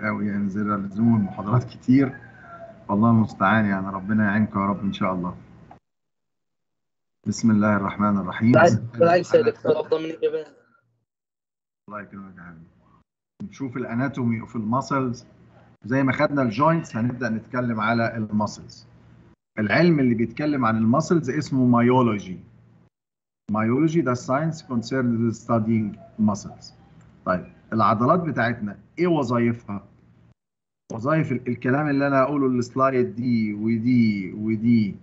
قوي ينزل لزوم المحاضرات كتير والله المستعان يعني ربنا يعينكم يا رب ان شاء الله بسم الله الرحمن الرحيم بالعكس يا دكتور افضل مني كمان الله يكرمك يا حبيبي نشوف الاناتومي اوف المسلز زي ما خدنا الجوينتس هنبدا نتكلم على المسلز العلم اللي بيتكلم عن المسلز اسمه مايولوجي مايولوجي ده ساينس concerned with studying muscles طيب العضلات بتاعتنا ايه وظائفها وظائف ال- الكلام اللي انا هقوله السلايد دي ودي ودي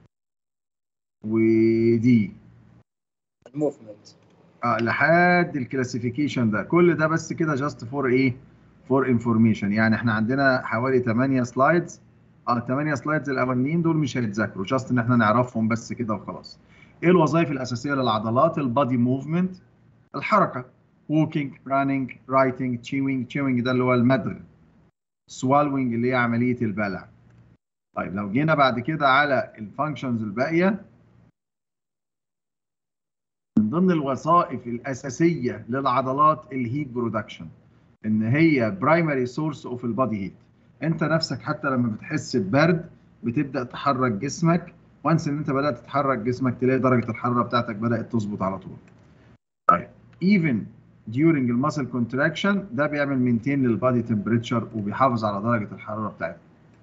ودي الموفمنت آه لحد الكلاسيفيكيشن ده كل ده بس كده جاست فور ايه فور انفورميشن يعني احنا عندنا حوالي 8 سلايدز اه 8 سلايدز الاولانيين دول مش هيتذاكروا جاست ان احنا نعرفهم بس كده وخلاص ايه الوظائف الاساسيه للعضلات البادي موفمنت الحركه walking running writing chewing chewing ده اللي هو المدغ swallowing اللي هي عمليه البلع طيب لو جينا بعد كده على الفانكشنز الباقيه من ضمن الوظائف الاساسيه للعضلات الهيت برودكشن ان هي برايمري سورس اوف البادي هيت انت نفسك حتى لما بتحس ببرد بتبدا تحرك جسمك وانس ان انت بدات تتحرك جسمك تلاقي درجه الحراره بتاعتك بدات تظبط على طول طيب even during المسل كونتراكشن ده بيعمل مينتين للبادي تمبريتشر وبيحافظ على درجه الحراره بتاعتك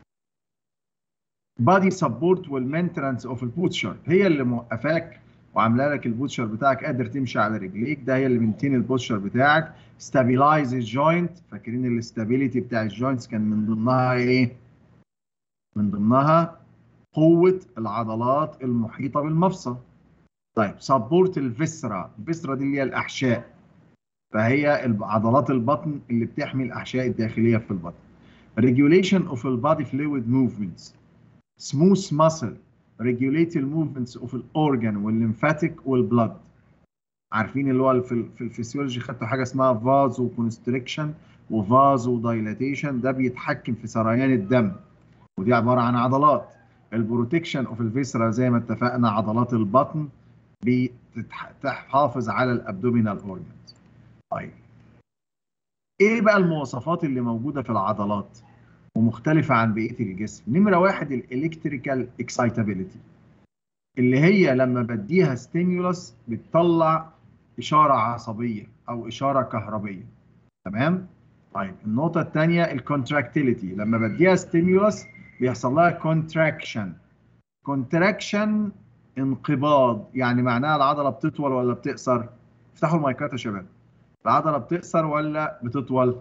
بادي سبورت والمينترنس اوف البوتشر هي اللي موقفاك وعامله لك البوتشر بتاعك قادر تمشي على رجليك ده هي اللي بنتين البوتشر بتاعك ستابيلايز الجوينت فاكرين الاستابيليتي بتاع الجوينتس كان من ضمنها ايه؟ من ضمنها قوه العضلات المحيطه بالمفصل. طيب سبورت الفيسرا، الفيسرا دي اللي هي الاحشاء فهي عضلات البطن اللي بتحمي الاحشاء الداخليه في البطن. regulation of the body fluid movements smooth muscle regulate الموفمنتس اوف الاورجان والليمفاتيك والبلد عارفين اللي هو في في الفسيولوجي خدتوا حاجه اسمها فازو كونستريكشن وفازو دايلاتيشن ده بيتحكم في سريان الدم ودي عباره عن عضلات البروتكشن اوف الفيسرا زي ما اتفقنا عضلات البطن بتحافظ على الابدومينال اورجانز طيب ايه بقى المواصفات اللي موجوده في العضلات ومختلفة عن بقية الجسم نمرة واحد الالكتريكال اكسايتابيليتي اللي هي لما بديها ستيمولس بتطلع إشارة عصبية أو إشارة كهربية تمام؟ طيب النقطة الثانية الكونتراكتيليتي لما بديها ستيمولس بيحصل لها كونتراكشن كونتراكشن انقباض يعني معناها العضلة بتطول ولا بتقصر؟ افتحوا المايكات يا شباب العضلة بتقصر ولا بتطول؟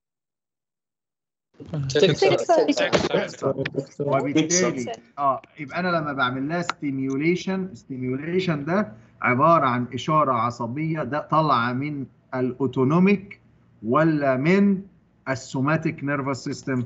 وبالتالي اه يبقى انا لما بعمل لها ستيميوليشن ستيميوليشن ده عباره عن اشاره عصبيه ده طالعه من الاوتونوميك ولا من السوماتيك نيرفس سيستم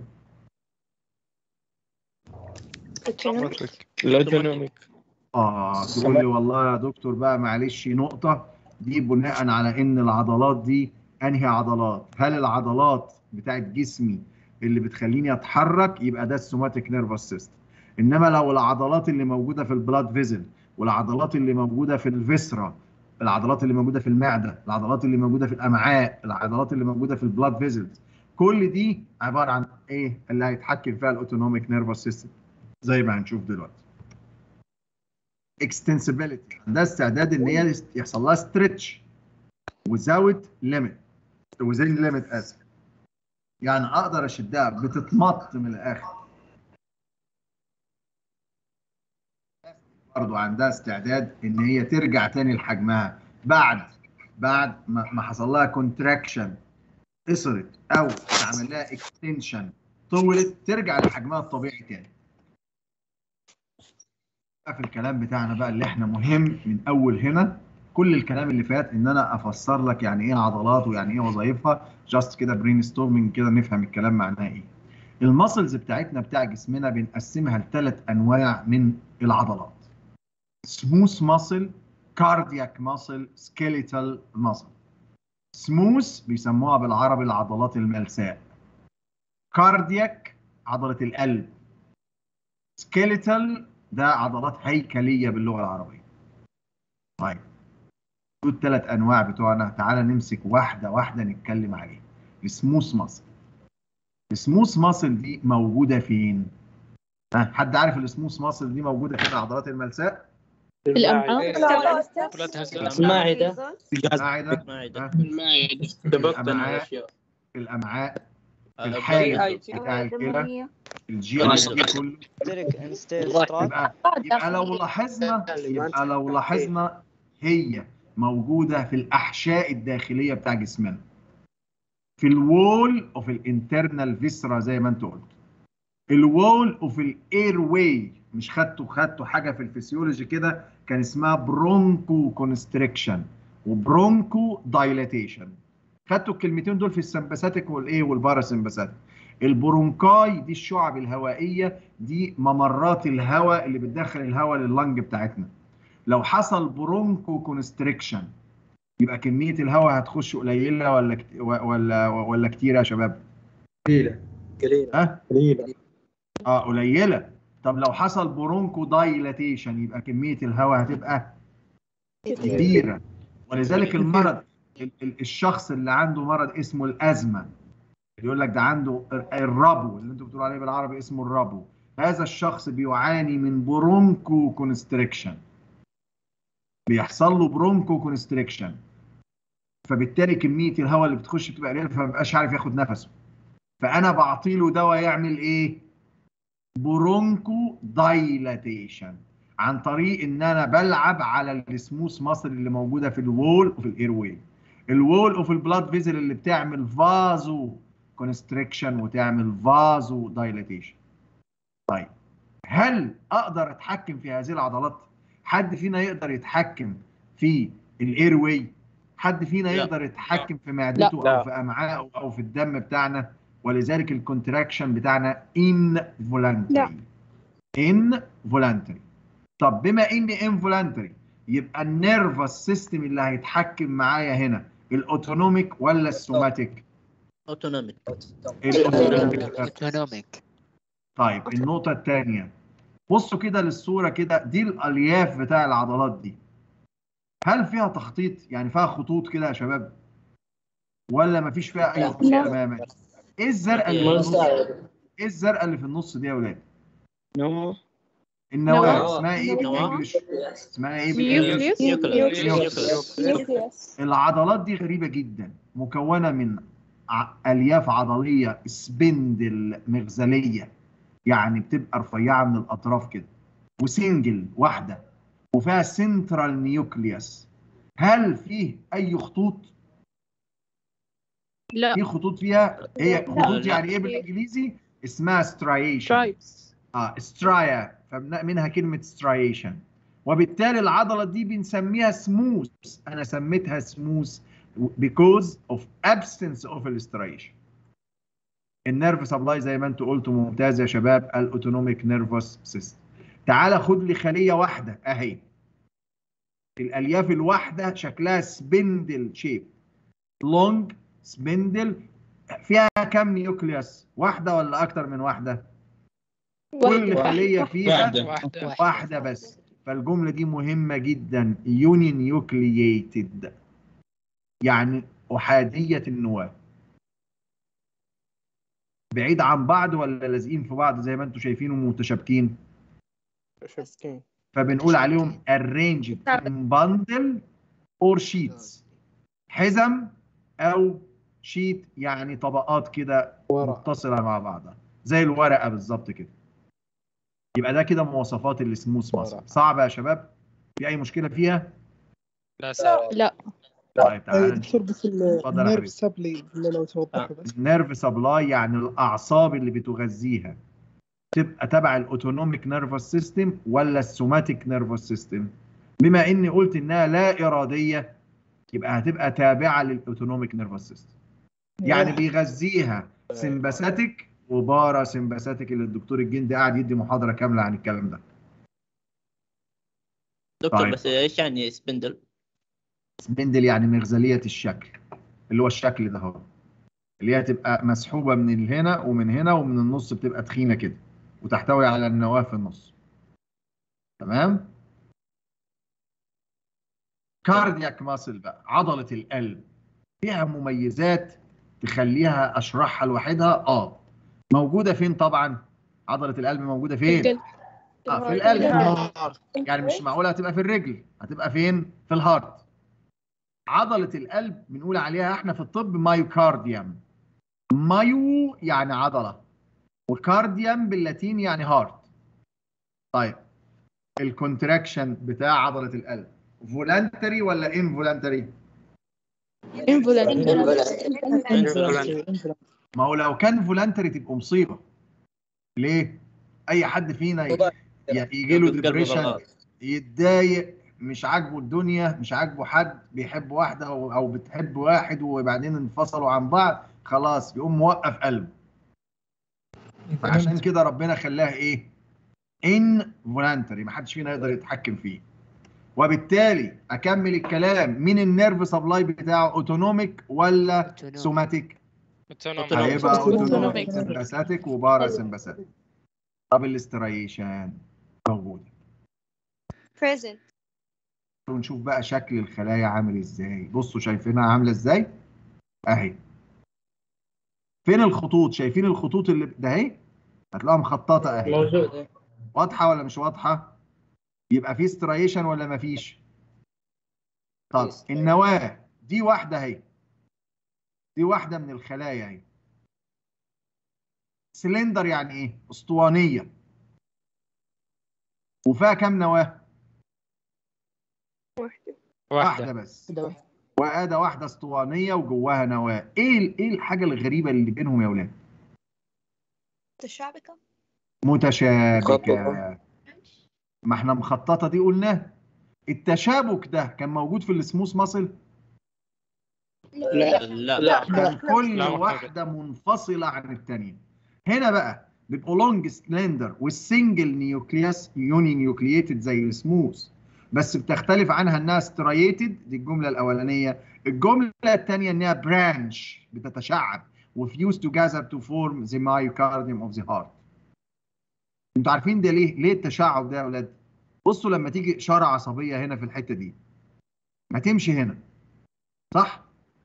الاوتونوميك اه تقول لي والله يا دكتور بقى معلش نقطه دي بناء على ان العضلات دي انهي عضلات هل العضلات بتاعت جسمي اللي بتخليني اتحرك يبقى ده السوماتيك نيرفس سيستم انما لو العضلات اللي موجوده في البلاد فيزل والعضلات اللي موجوده في الفيسرا العضلات اللي موجوده في المعده العضلات اللي موجوده في الامعاء العضلات اللي موجوده في البلاد فيزلز كل دي عباره عن ايه اللي هيتحكم فيها الاوتونوميك نيرفس سيستم زي ما هنشوف دلوقتي اكستنسبيليتي ده استعداد ان هي يحصل لها ستريتش وزاوت ليميت وزين ليميت اسف يعني اقدر اشدها بتتمط من الاخر برضو عندها استعداد ان هي ترجع تاني لحجمها بعد بعد ما حصل لها كونتراكشن قصرت او اتعمل لها اكستنشن طولت ترجع لحجمها الطبيعي تاني في الكلام بتاعنا بقى اللي احنا مهم من اول هنا كل الكلام اللي فات ان انا افسر لك يعني ايه عضلات ويعني ايه وظائفها جاست كده برين ستورمنج كده نفهم الكلام معناه ايه المسلز بتاعتنا بتاع جسمنا بنقسمها لثلاث انواع من العضلات سموث ماسل كاردياك ماسل سكيليتال ماسل سموث بيسموها بالعربي العضلات الملساء كاردياك عضله القلب سكيليتال ده عضلات هيكليه باللغه العربيه طيب دول الثلاث انواع بتوعنا تعالى نمسك واحده واحده نتكلم عليها السموث ماسل السموث ماسل دي موجوده فين ها حد عارف السموث ماسل دي موجوده فين عضلات الملساء الأمعاء المعدة المعده المعدة ها؟ تبطن الأمعاء. الأشياء الامعاء آه، الحالب الجي- بتاع الكلى الجي آه. اي تي كله ديريك انستيل الله سترات يبقى يبقى لو لاحظنا يبقى لو لاحظنا هي موجوده في الاحشاء الداخليه بتاع جسمنا في الوول اوف الانترنال فيسرا زي ما انت قلت الوول اوف الاير واي مش خدتوا خدتوا حاجه في الفسيولوجي كده كان اسمها برونكو كونستريكشن وبرونكو دايلاتيشن خدتوا الكلمتين دول في السمباثيك والايه والباراسمباثيك البرونكاي دي الشعب الهوائيه دي ممرات الهواء اللي بتدخل الهواء لللنج بتاعتنا لو حصل برونكو كونستريكشن يبقى كميه الهواء هتخش قليله ولا كت... ولا ولا كتيره يا شباب قليلة ها قليلة اه قليله طب لو حصل برونكو دايلاتيشن يبقى كميه الهواء هتبقى كبيره ولذلك المرض ال- ال- الشخص اللي عنده مرض اسمه الازمه يقول لك ده عنده الربو اللي انتوا بتقولوا عليه بالعربي اسمه الربو هذا الشخص بيعاني من برونكو كونستريكشن بيحصل له برونكو كونستريكشن فبالتالي كميه الهواء اللي بتخش بتبقى قليله فما بيبقاش عارف ياخد نفسه فانا بعطي له دواء يعمل ايه برونكو دايلاتيشن عن طريق ان انا بلعب على السموث ماسل اللي موجوده في الوول وفي الاير واي الوول اوف البلاد فيزل اللي بتعمل فازو كونستريكشن وتعمل فازو دايلاتيشن طيب هل اقدر اتحكم في هذه العضلات حد فينا يقدر يتحكم في الاير واي حد فينا لا. يقدر يتحكم في معدته لا. او في امعائه او في الدم بتاعنا ولذلك الكونتراكشن بتاعنا انفولانتري انفولانتري طب بما ان انفولانتري يبقى النيرفس سيستم اللي هيتحكم معايا هنا الاوتونوميك ولا السوماتيك اوتونوميك الاوتونوميك اوتونوميك طيب النقطة الثانية بصوا كده للصورة كده دي الألياف بتاع العضلات دي هل فيها تخطيط يعني فيها خطوط كده يا شباب ولا مفيش فيها أي خطوط لا. تماما إيه الزرقاء اللي في النص إيه الزرقاء اللي في النص دي يا ولاد نو النواة نواة. اسمها إيه نواة. بالإنجلش اسمها إيه بالإنجلش نيوكليوس العضلات دي غريبة جدا مكونة من ع- ألياف عضلية سبندل مغزلية يعني بتبقى رفيعة من الأطراف كده وسنجل واحدة وفيها سنترال نيوكليوس هل فيه أي خطوط؟ لا في خطوط فيها هي خطوط لا. يعني إيه بالإنجليزي؟ اسمها سترايشن ترايبس اه سترايا فمنها كلمة سترايشن وبالتالي العضلة دي بنسميها سموث أنا سميتها سموث because of absence of السترايشن النيرف سبلاي زي ما انتوا قلتوا ممتاز يا شباب الاوتونوميك نيرفوس سيستم تعالى خد لي خلية واحدة اهي الألياف الواحدة شكلها سبندل شيب لونج سبندل فيها كم نيوكليوس واحدة ولا أكتر من واحدة؟ كل خلية فيها واحدة. واحدة واحدة بس فالجملة دي مهمة جدا يونيوكلييتد يعني أحادية النواة بعيد عن بعض ولا لازقين في بعض زي ما انتم شايفين ومتشابكين شبكين فبنقول عليهم arranged in bundle or sheets حزم أو شيت يعني طبقات كده ورق متصلة مع بعضها زي الورقة بالظبط كده يبقى ده كده مواصفات السموث ماسل ورق. صعبة يا شباب في أي مشكلة فيها؟ لا سهل لا طيب آه، تعالى دكتور بس اتفضل يا حبيبي. النيرف سبلي لو توضحه بس النيرف سبلاي يعني الأعصاب اللي بتغذيها تبقى تبع الاوتونوميك نيرفوس سيستم ولا السوماتيك نيرفوس سيستم بما اني قلت انها لا اراديه يبقى هتبقى تابعه للاوتونوميك نيرفوس سيستم يعني بيغذيها سمباثيك وبارا سمباثيك اللي الدكتور الجندي قاعد يدي محاضره كامله عن الكلام ده دكتور طيب. بس ايش يعني سبندل؟ سبندل يعني مغزليه الشكل اللي هو الشكل ده اهو اللي هي تبقى مسحوبه من هنا ومن هنا ومن النص بتبقى تخينه كده وتحتوي على النواه في النص تمام كاردياك ماسل بقى عضله القلب فيها مميزات تخليها اشرحها لوحدها اه موجوده فين طبعا عضله القلب موجوده فين القلب اه في القلب يعني مش معقوله هتبقى في الرجل هتبقى فين في الهارت عضله القلب بنقول عليها احنا في الطب مايوكارديوم مايو يعني عضله وكارديوم باللاتين يعني هارت طيب الكونتراكشن بتاع عضله القلب فولانتري ولا انفولانتري ما هو لو كان فولانتري تبقى مصيبه ليه اي حد فينا ي- ي- يجي له قلبه ديبريشن غلط. يتضايق مش عاجبه الدنيا مش عاجبه حد بيحب واحده او أو بتحب واحد وبعدين انفصلوا عن بعض خلاص يقوم موقف قلبه فعشان كده ربنا خلاها ايه ان فولانتري ما حدش فينا يقدر يتحكم فيه وبالتالي اكمل الكلام مين النيرف سبلاي بتاعه اوتونوميك ولا سوماتيك Autonomic. هيبقى اوتونوميك Autonomic. سمباثيك وبارا سمباثيك طب الاستريشن موجوده present ونشوف بقى شكل الخلايا عامل ازاي بصوا شايفينها عامله ازاي اهي فين الخطوط شايفين الخطوط اللي ده اهي هتلاقوها مخططه اهي موجود واضحه ولا مش واضحه يبقى في ستريشن ولا مفيش طب النواه دي واحده اهي دي واحده من الخلايا اهي سلندر يعني ايه اسطوانيه وفيها كام نواه واحدة واحده بس واداه واحده اسطوانيه وجواها نواه ايه ال- ايه الحاجه الغريبه اللي بينهم يا اولاد متشابكة متشابكه ما احنا مخططه دي قلناه التشابك ده كان موجود في السموث ماسل لا لا كان كل لا، ما كان. واحده منفصله عن الثانيه هنا بقى بيبقوا لونج سلندر والسنجل نيوكلياس يوني نيوكلييتد زي السموث بس بتختلف عنها انها ستريتد دي الجمله الاولانيه الجمله الثانيه انها برانش بتتشعب وفيوز توجذر تو فورم ذا مايوكارديوم اوف ذا هارت انتوا عارفين ده ليه ليه التشعب ده يا اولاد بصوا لما تيجي اشاره عصبيه هنا في الحته دي ما تمشي هنا صح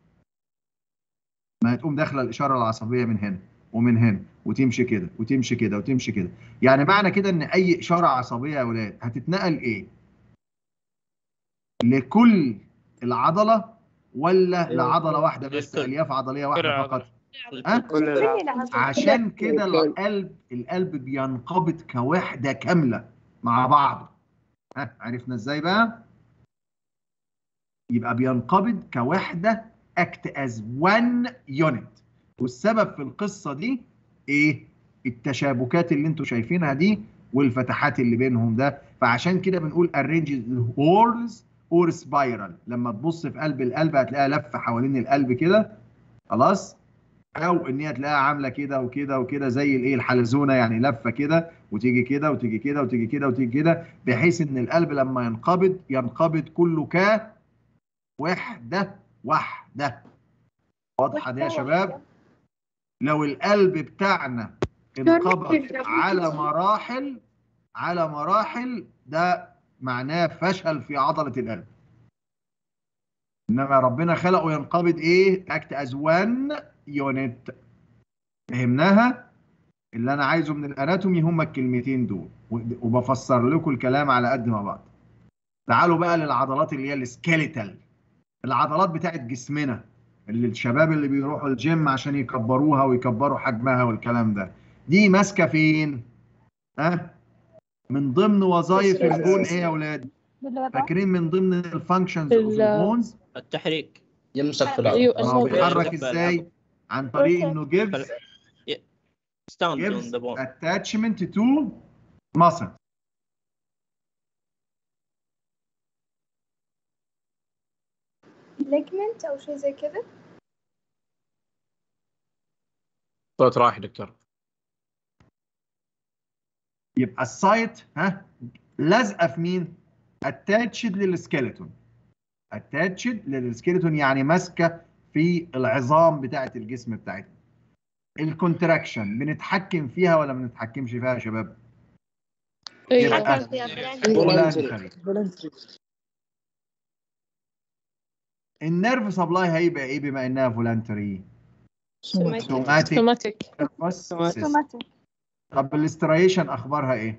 ما هتقوم داخله الاشاره العصبيه من هنا ومن هنا وتمشي كده وتمشي كده وتمشي كده يعني معنى كده ان اي اشاره عصبيه يا اولاد هتتنقل ايه لكل العضله ولا لعضله واحده بس للكل. الياف عضليه واحده كل فقط عضلة. ها كل العاب عشان كده القلب القلب بينقبض كوحده كامله مع بعضه ها عرفنا ازاي بقى يبقى بينقبض كوحده اكت از وان يونت والسبب في القصه دي ايه التشابكات اللي انتوا شايفينها دي والفتحات اللي بينهم ده فعشان كده بنقول arrange هورز اور سبايرال لما تبص في قلب القلب هتلاقيها لفه حوالين القلب كده خلاص او ان هي تلاقيها عامله كده وكده وكده زي الايه الحلزونه يعني لفه كده وتيجي كده وتيجي كده وتيجي كده وتيجي كده بحيث ان القلب لما ينقبض ينقبض كله ك وحده واحده واضحه دي يا شباب لو القلب بتاعنا انقبض على مراحل على مراحل ده معناه فشل في عضله القلب انما ربنا خلقه ينقبض ايه اكت از وان يونت فهمناها اللي انا عايزه من الاناتومي هم الكلمتين دول وبفسر لكم الكلام على قد ما بقدر تعالوا بقى للعضلات اللي هي السكيليتال العضلات بتاعت جسمنا اللي الشباب اللي بيروحوا الجيم عشان يكبروها ويكبروا حجمها والكلام ده دي ماسكه فين ها من ضمن وظائف البون ايه يا اولاد فاكرين من ضمن الفانكشنز اوف ال- البونز التحريك يمسك في العظم ايوه ما هو الموضوع بيتحرك ازاي عن طريق انه gives stand on gives the bone attachment to muscle ليجمنت او شيء زي كده صوت راح دكتور يبقى السايت ها لازقه في مين؟ اتاتشد للسكيلتون اتاتشد للسكيلتون يعني ماسكه في العظام بتاعه الجسم بتاعتنا الكونتراكشن بنتحكم فيها ولا ما بنتحكمش فيها يا شباب؟ ايوه يبقى فولنتري voluntary. النيرف سبلاي هيبقى ايه بما انها فولانتري؟ سوماتيك سوماتيك نيرفس سيستم سوماتيك طب الاستريشن اخبارها ايه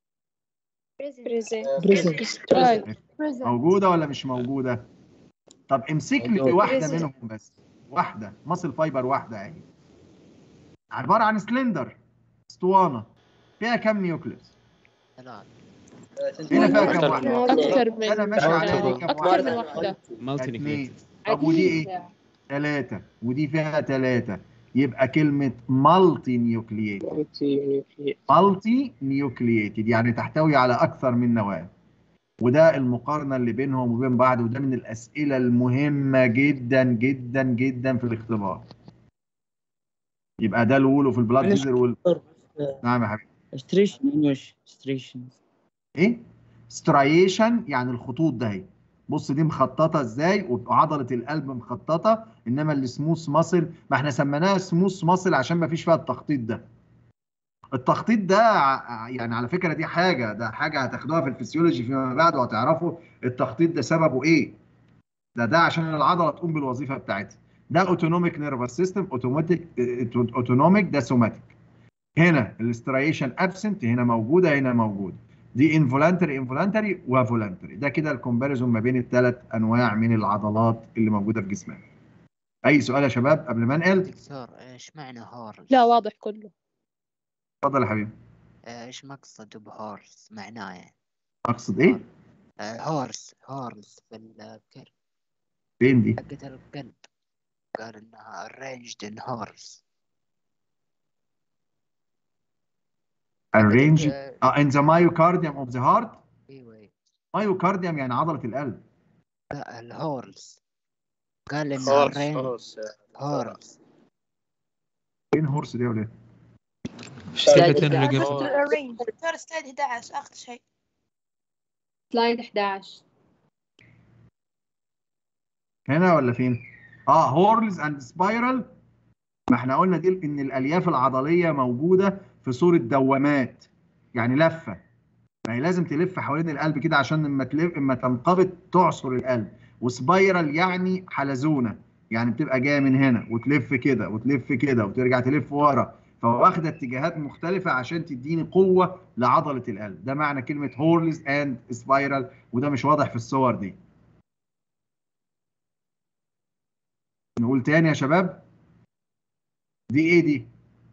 بريزنت سترايك بريزنت موجوده ولا مش موجوده طب امسك لي في موجودة. واحده Present. منهم بس واحده ماسل فايبر واحده اهي عباره عن سلندر اسطوانه فيها كام نيوكليس هنا فيها كام واحده أكثر من انا ماشي عليها دي كام أكثر من واحده واحدة مالتي اثنين نيكليت طب ودي ايه ثلاثه ودي فيها ثلاثه يبقى كلمه مالتي نيوكلييت مالتي نيوكلييتد يعني تحتوي على اكثر من نواه وده المقارنه اللي بينهم وبين بعض وده من الاسئله المهمه جدا جدا جدا في الاختبار يبقى ده الولو في البلاد معلش. فيزر وال... نعم يا حبيبي ستريشن انوش ستريشن ايه سترايشن يعني الخطوط ده اهي بص دي مخططه ازاي وعضله القلب مخططه انما السموث ماسل ما احنا سميناها سموث ماسل عشان ما فيش فيها التخطيط ده التخطيط ده ع- يعني على فكره دي حاجه ده حاجه هتاخدوها في الفسيولوجي فيما بعد وهتعرفوا التخطيط ده سببه ايه ده ده عشان العضله تقوم بالوظيفه بتاعتها ده اوتونوميك نيرفس سيستم اوتوماتيك اوتونوميك ده سوماتيك هنا الاستريشن ابسنت هنا موجوده هنا موجوده دي انفولانتري انفولانتري وفولانتري ده كده الكومباريزون ما بين الثلاث انواع من العضلات اللي موجوده في جسمنا اي سؤال يا شباب قبل ما انقل دكتور ايش معنى هورس؟ لا واضح كله اتفضل يا حبيبي ايش مقصد بهورس معناه يعني؟ اقصد ايه آه، هورس هورس في الكلب فين دي حقت القلب قال انها arranged in horse arrange آه، uh, in the myocardium of the heart ايوه أيوة. myocardium يعني عضله القلب لا الهورس قال انها هورس arranged هورس هورس فين هورس دي ولا ايه سلايد اللي قبل arrange دكتور سلايد 11 اخر شيء سلايد 11 هنا ولا فين اه هورلز اند سبايرال ما احنا قلنا دي ان الالياف العضليه موجوده في صوره دوامات يعني لفه فهي لازم تلف حوالين القلب كده عشان لما تلف اما تنقبض تعصر القلب وسبايرال يعني حلزونه يعني بتبقى جايه من هنا وتلف كده وتلف كده وترجع تلف ورا فواخده اتجاهات مختلفه عشان تديني قوه لعضله القلب ده معنى كلمه هورلز اند سبايرال وده مش واضح في الصور دي نقول تاني يا شباب دي ايه دي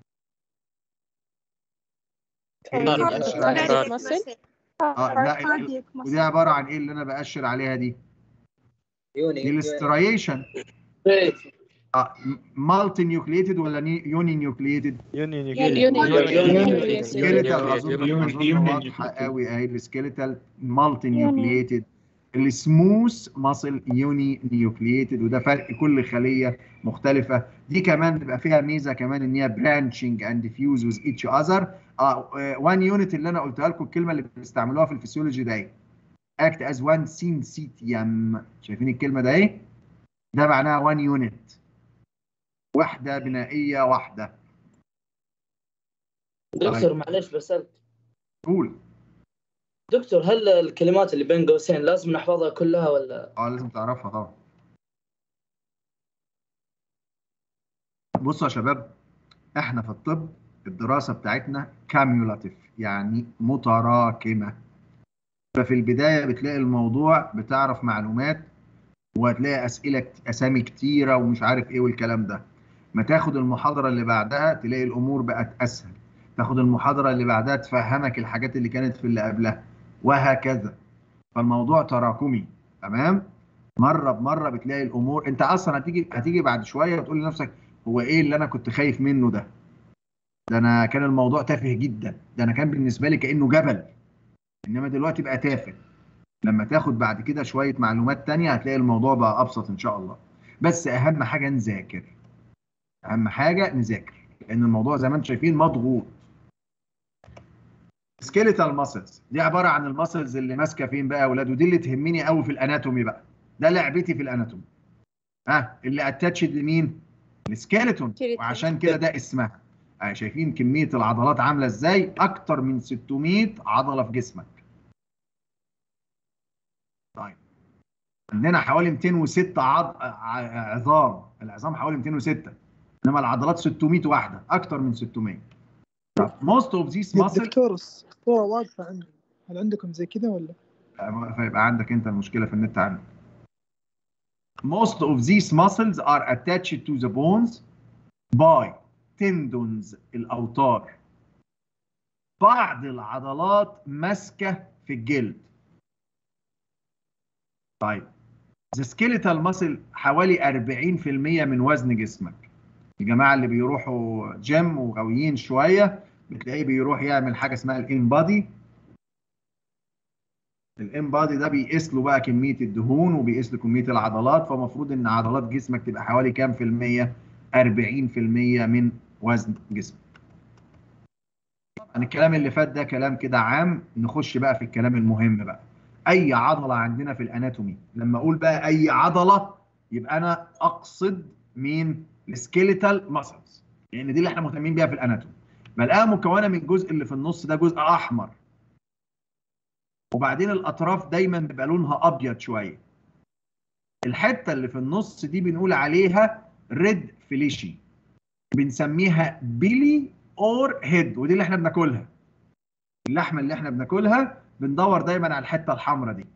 إيه اللي بأشر عليها؟ كاردياك ماسل اه لا ال- cardiac muscle. ودي عباره عن ايه اللي انا باشر عليها دي دي الاستريشن اه مالتي نيوكليتد ولا يوني نيوكليتد يوني سكيلتال اظن اظن واضحه قوي اهي السكيلتال مالتي نيوكليتد السموث ماسل يوني نيوكليتد وده فرق كل خليه مختلفه دي كمان بيبقى فيها ميزه كمان ان هي برانشنج اند فيوز وذ ايتش اذر اه وان يونت اللي انا قلتها لكم الكلمه اللي بيستعملوها في الفسيولوجي ده ايه اكت از وان سينسيتيوم شايفين الكلمه ده ايه ده معناها وان يونت وحده بنائيه واحده دكتور معلش بسألك قول دكتور هل الكلمات اللي بين قوسين لازم نحفظها كلها ولا اه لازم تعرفها طبعا بصوا يا شباب احنا في الطب الدراسه بتاعتنا كاميولاتيف يعني متراكمه ففي البدايه بتلاقي الموضوع بتعرف معلومات وهتلاقي اسئله كت- اسامي كتيره ومش عارف ايه والكلام ده ما تاخد المحاضره اللي بعدها تلاقي الامور بقت اسهل تاخد المحاضره اللي بعدها تفهمك الحاجات اللي كانت في اللي قبلها وهكذا فالموضوع تراكمي تمام مره بمره بتلاقي الامور انت اصلا هتيجي هتيجي بعد شويه وتقول لنفسك هو ايه اللي انا كنت خايف منه ده ده انا كان الموضوع تافه جدا ده انا كان بالنسبه لي كانه جبل انما دلوقتي بقى تافه لما تاخد بعد كده شويه معلومات تانية هتلاقي الموضوع بقى ابسط ان شاء الله بس اهم حاجه نذاكر اهم حاجه نذاكر لان الموضوع زي ما انتم شايفين مضغوط سكيليتال ماسلز دي عباره عن الماسلز اللي ماسكه فين بقى يا اولاد ودي اللي تهمني قوي في الاناتومي بقى ده لعبتي في الاناتومي ها اللي اتاتشد لمين السكيلتون Skeleton. وعشان كده ده اسمها آه شايفين كميه العضلات عامله ازاي اكتر من 600 عضله في جسمك طيب عندنا حوالي 206 عض... ع- عظام العظام حوالي 206 انما العضلات 600 واحده اكتر من 600 طب most of these يا muscles دكتور الصورة واضحة عندي هل عندكم زي كده ولا؟ فيبقى عندك انت المشكله في النت عندك most of these muscles are attached to the bones by tendons الاوتار بعض العضلات ماسكه في الجلد طيب the skeletal muscle حوالي 40% من وزن جسمك الجماعه اللي بيروحوا جيم وغاويين شويه بتلاقيه بيروح يعمل حاجه اسمها الان بادي الان بادي ده بيقيس له بقى كميه الدهون وبيقيس له كميه العضلات فالمفروض ان عضلات جسمك تبقى حوالي كام في الميه 40% من وزن جسمك طبعا الكلام اللي فات ده كلام كده عام نخش بقى في الكلام المهم بقى اي عضله عندنا في الاناتومي لما اقول بقى اي عضله يبقى انا اقصد مين السكيليتال ماسلز لان دي اللي احنا مهتمين بيها في الاناتومي بلاقيها مكونه من الجزء اللي في النص ده جزء احمر وبعدين الاطراف دايما بيبقى لونها ابيض شويه الحته اللي في النص دي بنقول عليها ريد فليشي بنسميها بيلي اور هيد ودي اللي احنا بناكلها اللحمه اللي احنا بناكلها بندور دايما على الحته الحمراء دي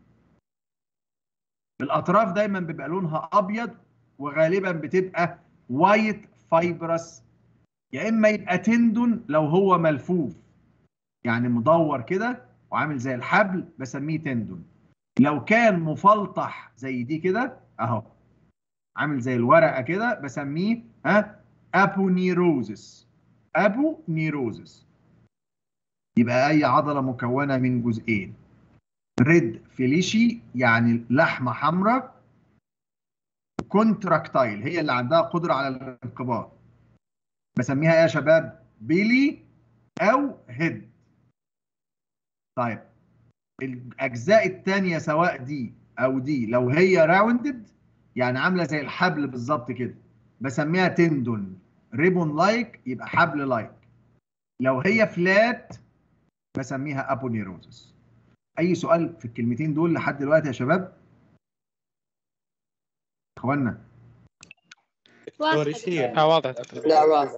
الاطراف دايما بيبقى لونها ابيض وغالبا بتبقى وايت فايبرس يا اما يبقى تندون لو هو ملفوف يعني مدور كده وعامل زي الحبل بسميه تندون لو كان مفلطح زي دي كده اهو عامل زي الورقه كده بسميه ها ابونيروزس ابونيروزس يبقى اي عضله مكونه من جزئين ريد فيليشي يعني لحمه حمراء كونتراكتايل هي اللي عندها قدره على الانقباض بسميها ايه يا شباب بيلي او هيد طيب الاجزاء الثانيه سواء دي او دي لو هي راوندد يعني عامله زي الحبل بالظبط كده بسميها تندون ريبون لايك يبقى حبل لايك لو هي فلات بسميها ابونيروزس اي سؤال في الكلمتين دول لحد دلوقتي يا شباب اخوانا اه واضح دكتور لا واضح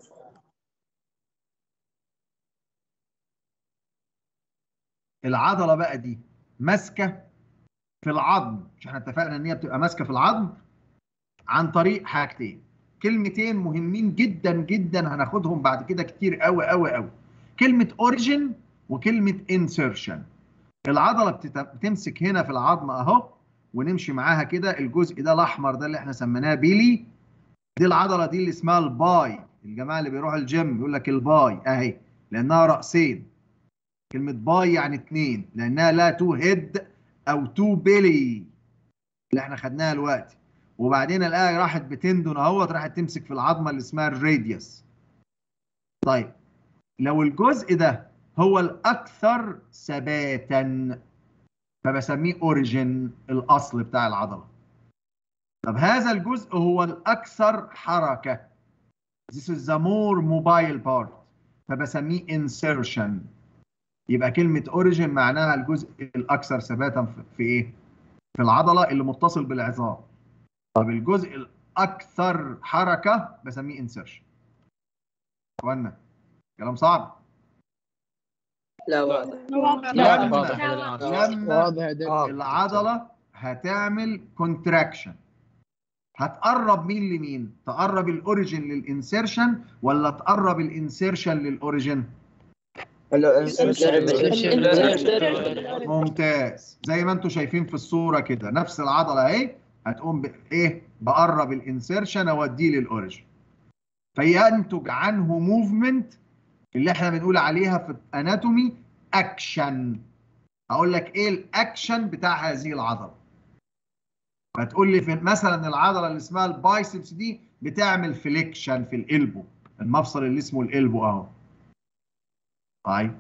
العضله بقى دي ماسكه في العظم مش احنا اتفقنا ان هي بتبقى ماسكه في العظم عن طريق حاجتين كلمتين مهمين جدا جدا هناخدهم بعد كده كتير قوي قوي قوي كلمه اوريجين وكلمه انسرشن العضله بتت- بتمسك هنا في العظم اهو ونمشي معاها كده الجزء ده الاحمر ده اللي احنا سميناه بيلي دي العضله دي اللي اسمها الباي الجماعه اللي بيروحوا الجيم يقول لك الباي اهي لانها راسين كلمه باي يعني اتنين لانها لا تو هيد او تو بيلي اللي احنا خدناها دلوقتي وبعدين الاقي راحت بتندون اهوت راحت تمسك في العظمه اللي اسمها الراديوس طيب لو الجزء ده هو الاكثر ثباتا فبسميه اوريجين الاصل بتاع العضله طب هذا الجزء هو الاكثر حركه This is the more mobile part فبسميه insertion يبقى كلمة اوريجين معناها الجزء الأكثر ثباتا في في إيه؟ في العضلة اللي متصل بالعظام. طب الجزء الأكثر حركة بسميه insertion. إخوانا كلام صعب؟ لا واضح لا واضح إلى الآن لما واضح ده العضلة هتعمل كونتراكشن هتقرب مين لمين؟ تقرب الاوريجين للانسيرشن ولا تقرب الانسيرشن للاوريجين؟ ممتاز زي ما انتم شايفين في الصوره كده نفس العضله اهي هتقوم بايه بقرب الانسيرشن اوديه للاوريجين فينتج عنه موفمنت اللي احنا بنقول عليها في الاناتومي اكشن هقول لك ايه الاكشن بتاع هذه العضله فتقول لي في مثلا العضله اللي اسمها البايسبس دي بتعمل فليكشن في القلبو المفصل اللي اسمه القلبو اهو طيب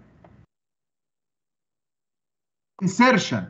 انسيرشن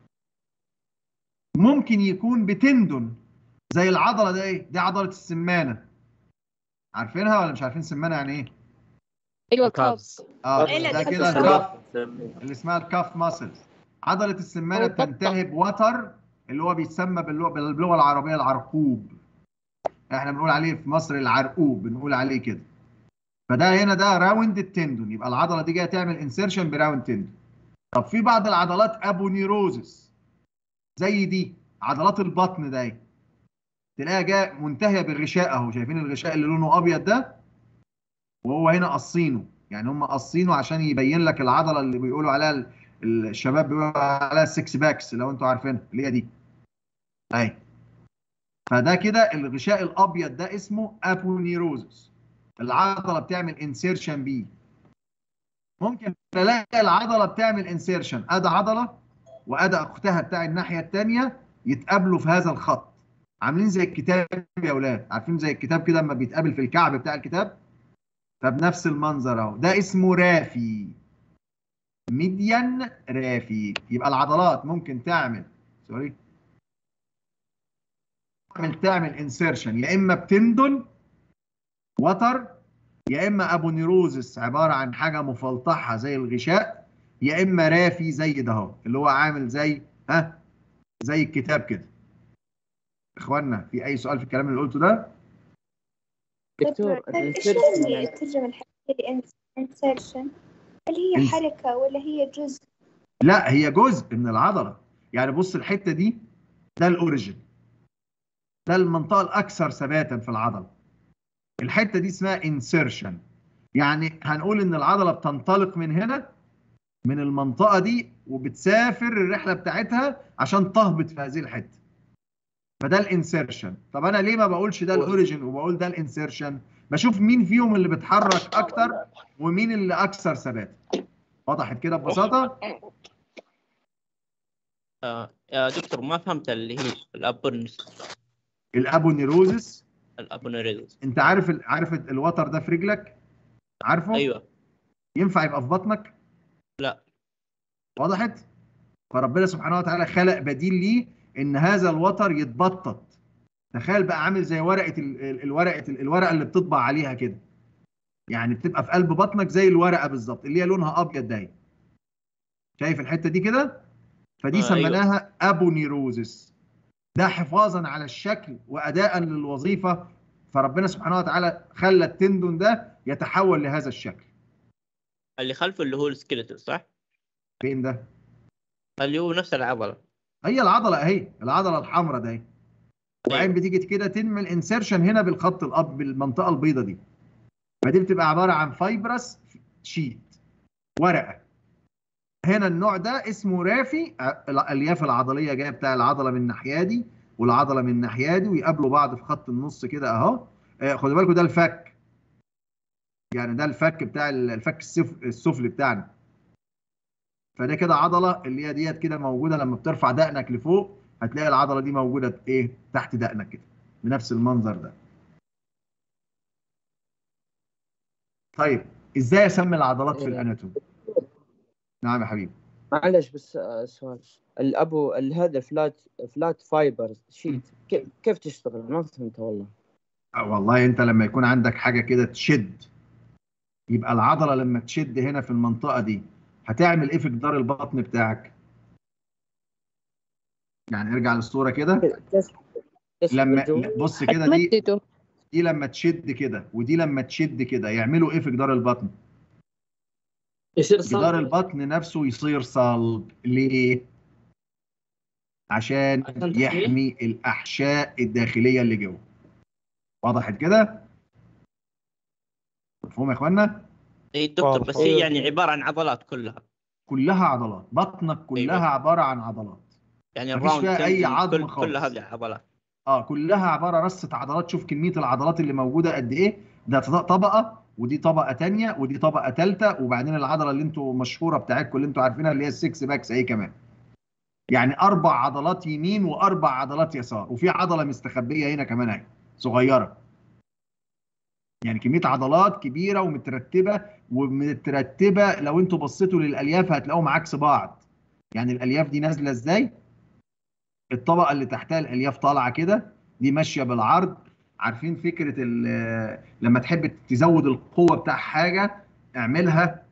ممكن يكون بتندون زي العضله دي ايه دي عضله السمانه عارفينها ولا مش عارفين سمانه يعني ايه ايوه الكابس. الكابس اه إيه ده اللي كده بتسمع؟ الكف اللي اسمها الكاف ماسلز عضله السمانه أو البطة. بتنتهي بوتر اللي هو بيتسمى باللغه باللغه العربيه العرقوب احنا بنقول عليه في مصر العرقوب بنقول عليه كده فده هنا ده راوند التندون يبقى العضله دي جايه تعمل انسيرشن براوند تندون طب في بعض العضلات ابونيروزس زي دي عضلات البطن ده تلاقيها جايه منتهيه بالغشاء اهو شايفين الغشاء اللي لونه ابيض ده وهو هنا قصينه يعني هم قصينه عشان يبين لك العضله اللي بيقولوا عليها ال- الشباب بيقولوا عليها السكس باكس لو انتوا عارفينها اللي هي دي اهي فده كده الغشاء الابيض ده اسمه ابونيروزس العضله بتعمل انسيرشن بيه ممكن تلاقي العضله بتعمل انسيرشن ادي عضله وادي اختها بتاع الناحيه الثانيه يتقابلوا في هذا الخط عاملين زي الكتاب يا اولاد عارفين زي الكتاب كده لما بيتقابل في الكعب بتاع الكتاب فبنفس المنظر اهو ده اسمه رافي ميديان رافي يبقى العضلات ممكن تعمل سوري تعمل تعمل انسيرشن يا اما بتندن وتر يا اما ابونيروزس عباره عن حاجه مفلطحه زي الغشاء يا اما رافي زي ده اهو اللي هو عامل زي ها زي الكتاب كده اخوانا في اي سؤال في الكلام اللي قلته ده دكتور طيب ايش الانسيرشن يعني يعني الترجمة الحقيقية insertion هل هي Ins- حركة ولا هي جزء؟ لا هي جزء من العضله يعني بص الحته دي ده الاوريجن ده المنطقه الاكثر ثباتا في العضله الحته دي اسمها انسيرشن يعني هنقول ان العضله بتنطلق من هنا من المنطقه دي وبتسافر الرحله بتاعتها عشان تهبط في هذه الحته فده الانسيرشن طب انا ليه ما بقولش ده الاوريجن وبقول ده الانسيرشن بشوف مين فيهم اللي بيتحرك اكتر ومين اللي اكثر ثبات وضحت كده ببساطه آه يا دكتور ما فهمت اللي هي الابونس الابونيروزس الابونيريز انت عارف ال- عارف ال- الوتر ده في رجلك عارفه ايوه ينفع يبقى في بطنك لا وضحت فربنا سبحانه وتعالى خلق بديل ليه ان هذا الوتر يتبطط تخيل بقى عامل زي ورقه ال- ال- الورقه ال- الورقه اللي بتطبع عليها كده يعني بتبقى في قلب بطنك زي الورقه بالظبط اللي هي لونها ابيض ده شايف الحته دي كده فدي آه، أيوة. سميناها ابونيروزس ده حفاظا على الشكل واداء للوظيفه فربنا سبحانه وتعالى خلى التندون ده يتحول لهذا الشكل اللي خلفه اللي هو السكيلتون صح؟ فين ده اللي هو نفس العضله هي العضله اهي العضله الحمراء ده اهي وبعدين بتيجي كده تنمل انسيرشن هنا بالخط الاب بالمنطقه البيضاء دي فدي بتبقى عباره عن فايبرس شيت ورقه هنا النوع ده اسمه رافي ع- الالياف العضليه جايه بتاع العضله من الناحيه دي والعضله من الناحيه دي ويقابلوا بعض في خط النص كده اهو آه، خدوا بالكم ده الفك يعني ده الفك بتاع ال- الفك السف- السفلي بتاعنا فده كده عضله اللي هي ديت كده موجوده لما بترفع دقنك لفوق هتلاقي العضله دي موجوده ايه تحت دقنك كده بنفس المنظر ده طيب ازاي اسمي العضلات في الاناتومي نعم يا حبيبي معلش بس آه، سؤال الابو ال- هذا فلات فلات فايبر شيت كيف كيف تشتغل ما فهمت والله آه، والله انت لما يكون عندك حاجه كده تشد يبقى العضله لما تشد هنا في المنطقه دي هتعمل ايه في جدار البطن بتاعك يعني ارجع للصوره كده تسحب تسحب لما الجو. بص كده دي مدته دي لما تشد كده ودي لما تشد كده يعملوا ايه في جدار البطن يصير جدار صلب البطن نفسه يصير صلب ليه عشان عشان تحميه؟ يحمي الاحشاء الداخليه اللي جوه وضحت كده مفهوم يا اخوانا اي دكتور بس هي أيوة. يعني عباره عن عضلات كلها كلها عضلات بطنك كلها أيوة. عباره عن عضلات يعني مفيش الراوند فيها أي تندون، عظم كل, خالص. كل هذه عضلات اه كلها عباره رصه عضلات شوف كميه العضلات اللي موجوده قد ايه ده طبقه ودي طبقه تانية ودي طبقه ثالثه وبعدين العضله اللي انتوا مشهوره بتاعتكم اللي انتوا عارفينها اللي هي السكس باكس اهي كمان يعني اربع عضلات يمين واربع عضلات يسار وفي عضله مستخبيه هنا كمان اهي صغيره يعني كميه عضلات كبيره ومترتبه ومترتبه لو انتوا بصيتوا للالياف هتلاقوهم عكس بعض يعني الالياف دي نازله ازاي الطبقه اللي تحتها الالياف طالعه كده دي ماشيه بالعرض عارفين فكره ال- لما تحب تزود القوه بتاع حاجه اعملها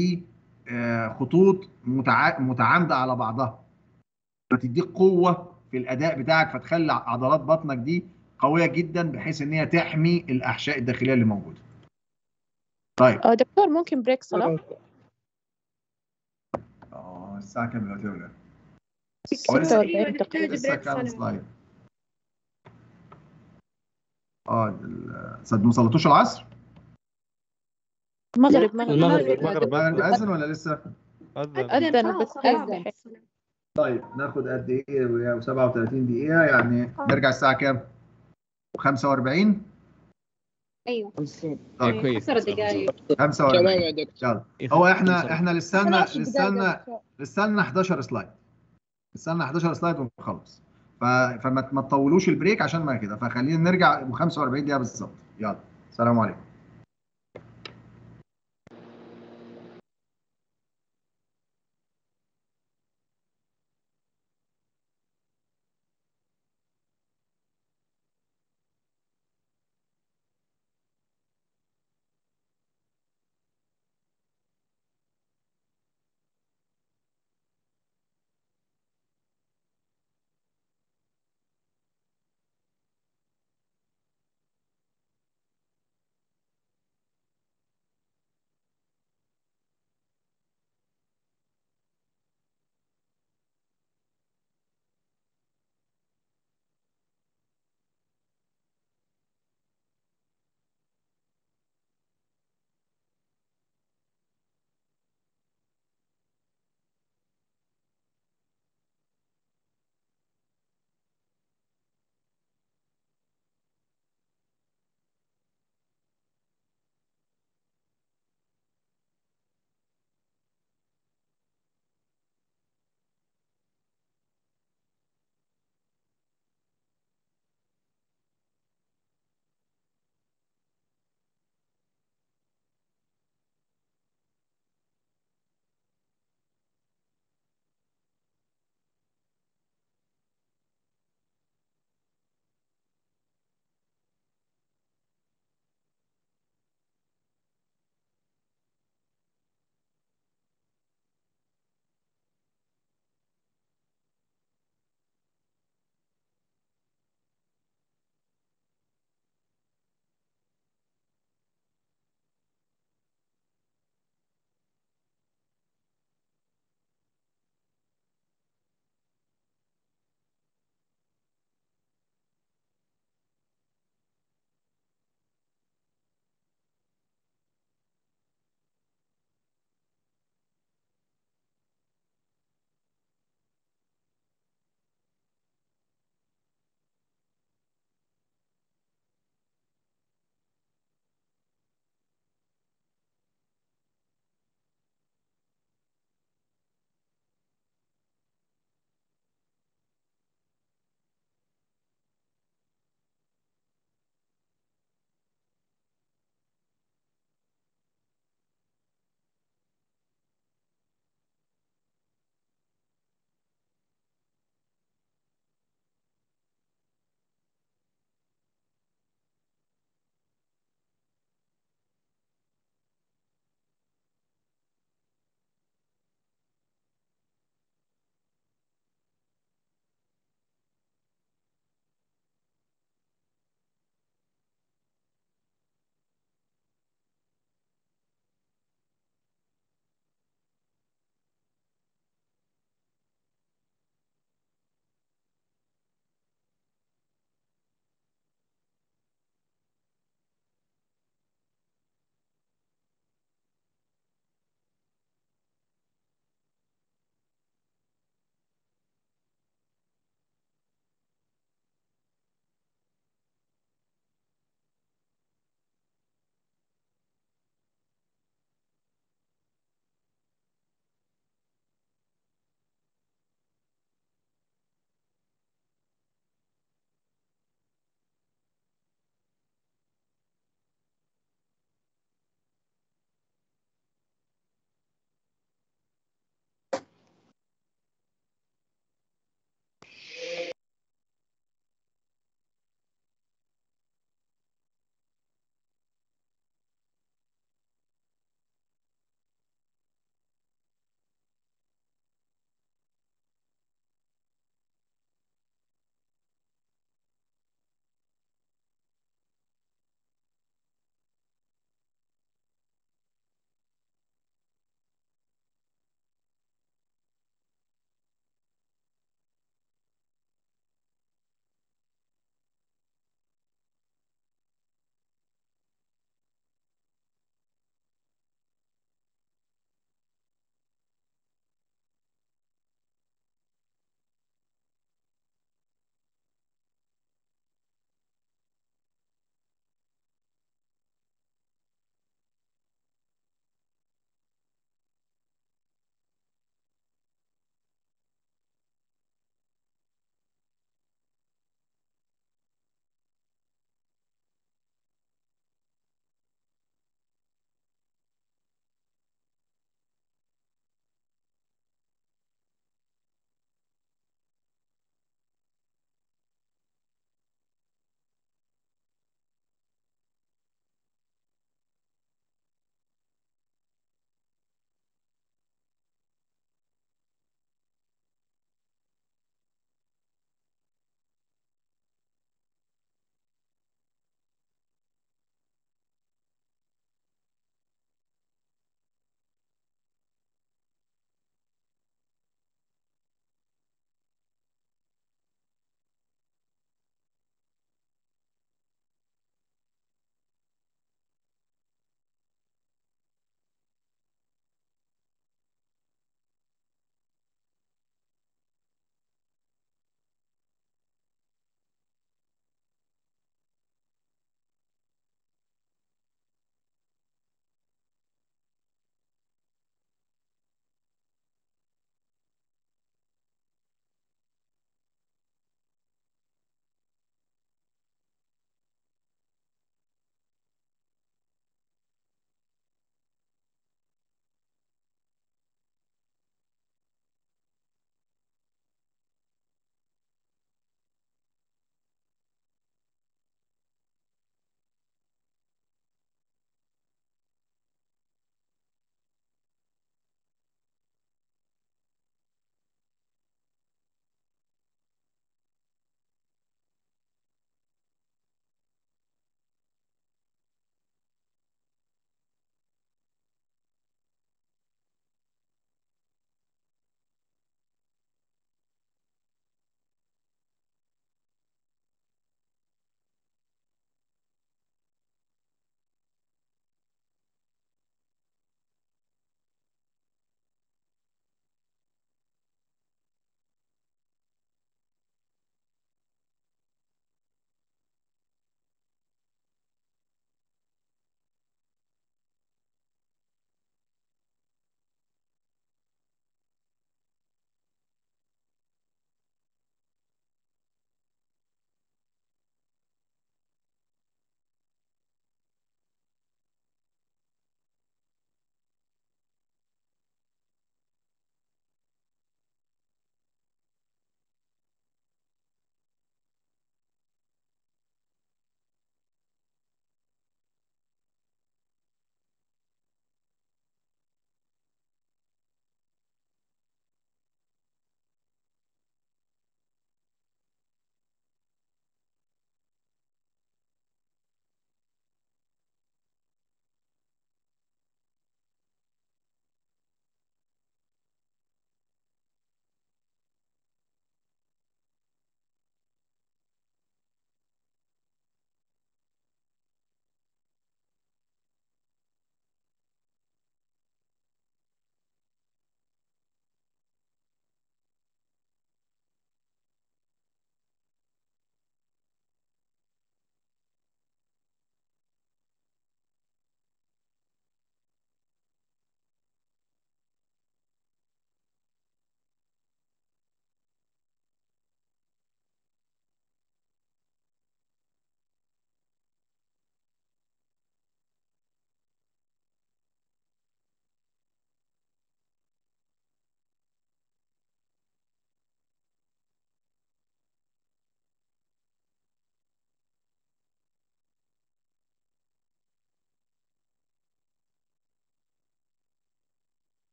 بخطوط متع- متعامده على بعضها فتديك قوه في الاداء بتاعك فتخلي عضلات بطنك دي قويه جدا بحيث ان هي تحمي الاحشاء الداخليه اللي موجوده طيب اه دكتور ممكن بريك صلاة اه الساعه كام دلوقتي يا ولاد؟ 46 تقريبا لسه كام سلايد اه ال- صد ما صليتوش العصر؟ مغرب مغرب المغرب اذن ولا لسه؟ أذن بس أذن. طيب ناخد قد ايه 37 دقيقة يعني نرجع الساعة كام؟ 45 ايوه طيب كويس 10 دقائق 45 تمام يا دكتور يلا هو احنا احنا لسه لنا 12 لسه دقيقة لنا دكتور. لسه لنا 11 سلايد لسه لنا 11 سلايد ونخلص ف... فما ما تطولوش البريك عشان ما كده فخلينا نرجع ب 45 دقيقة بالظبط يلا سلام عليكم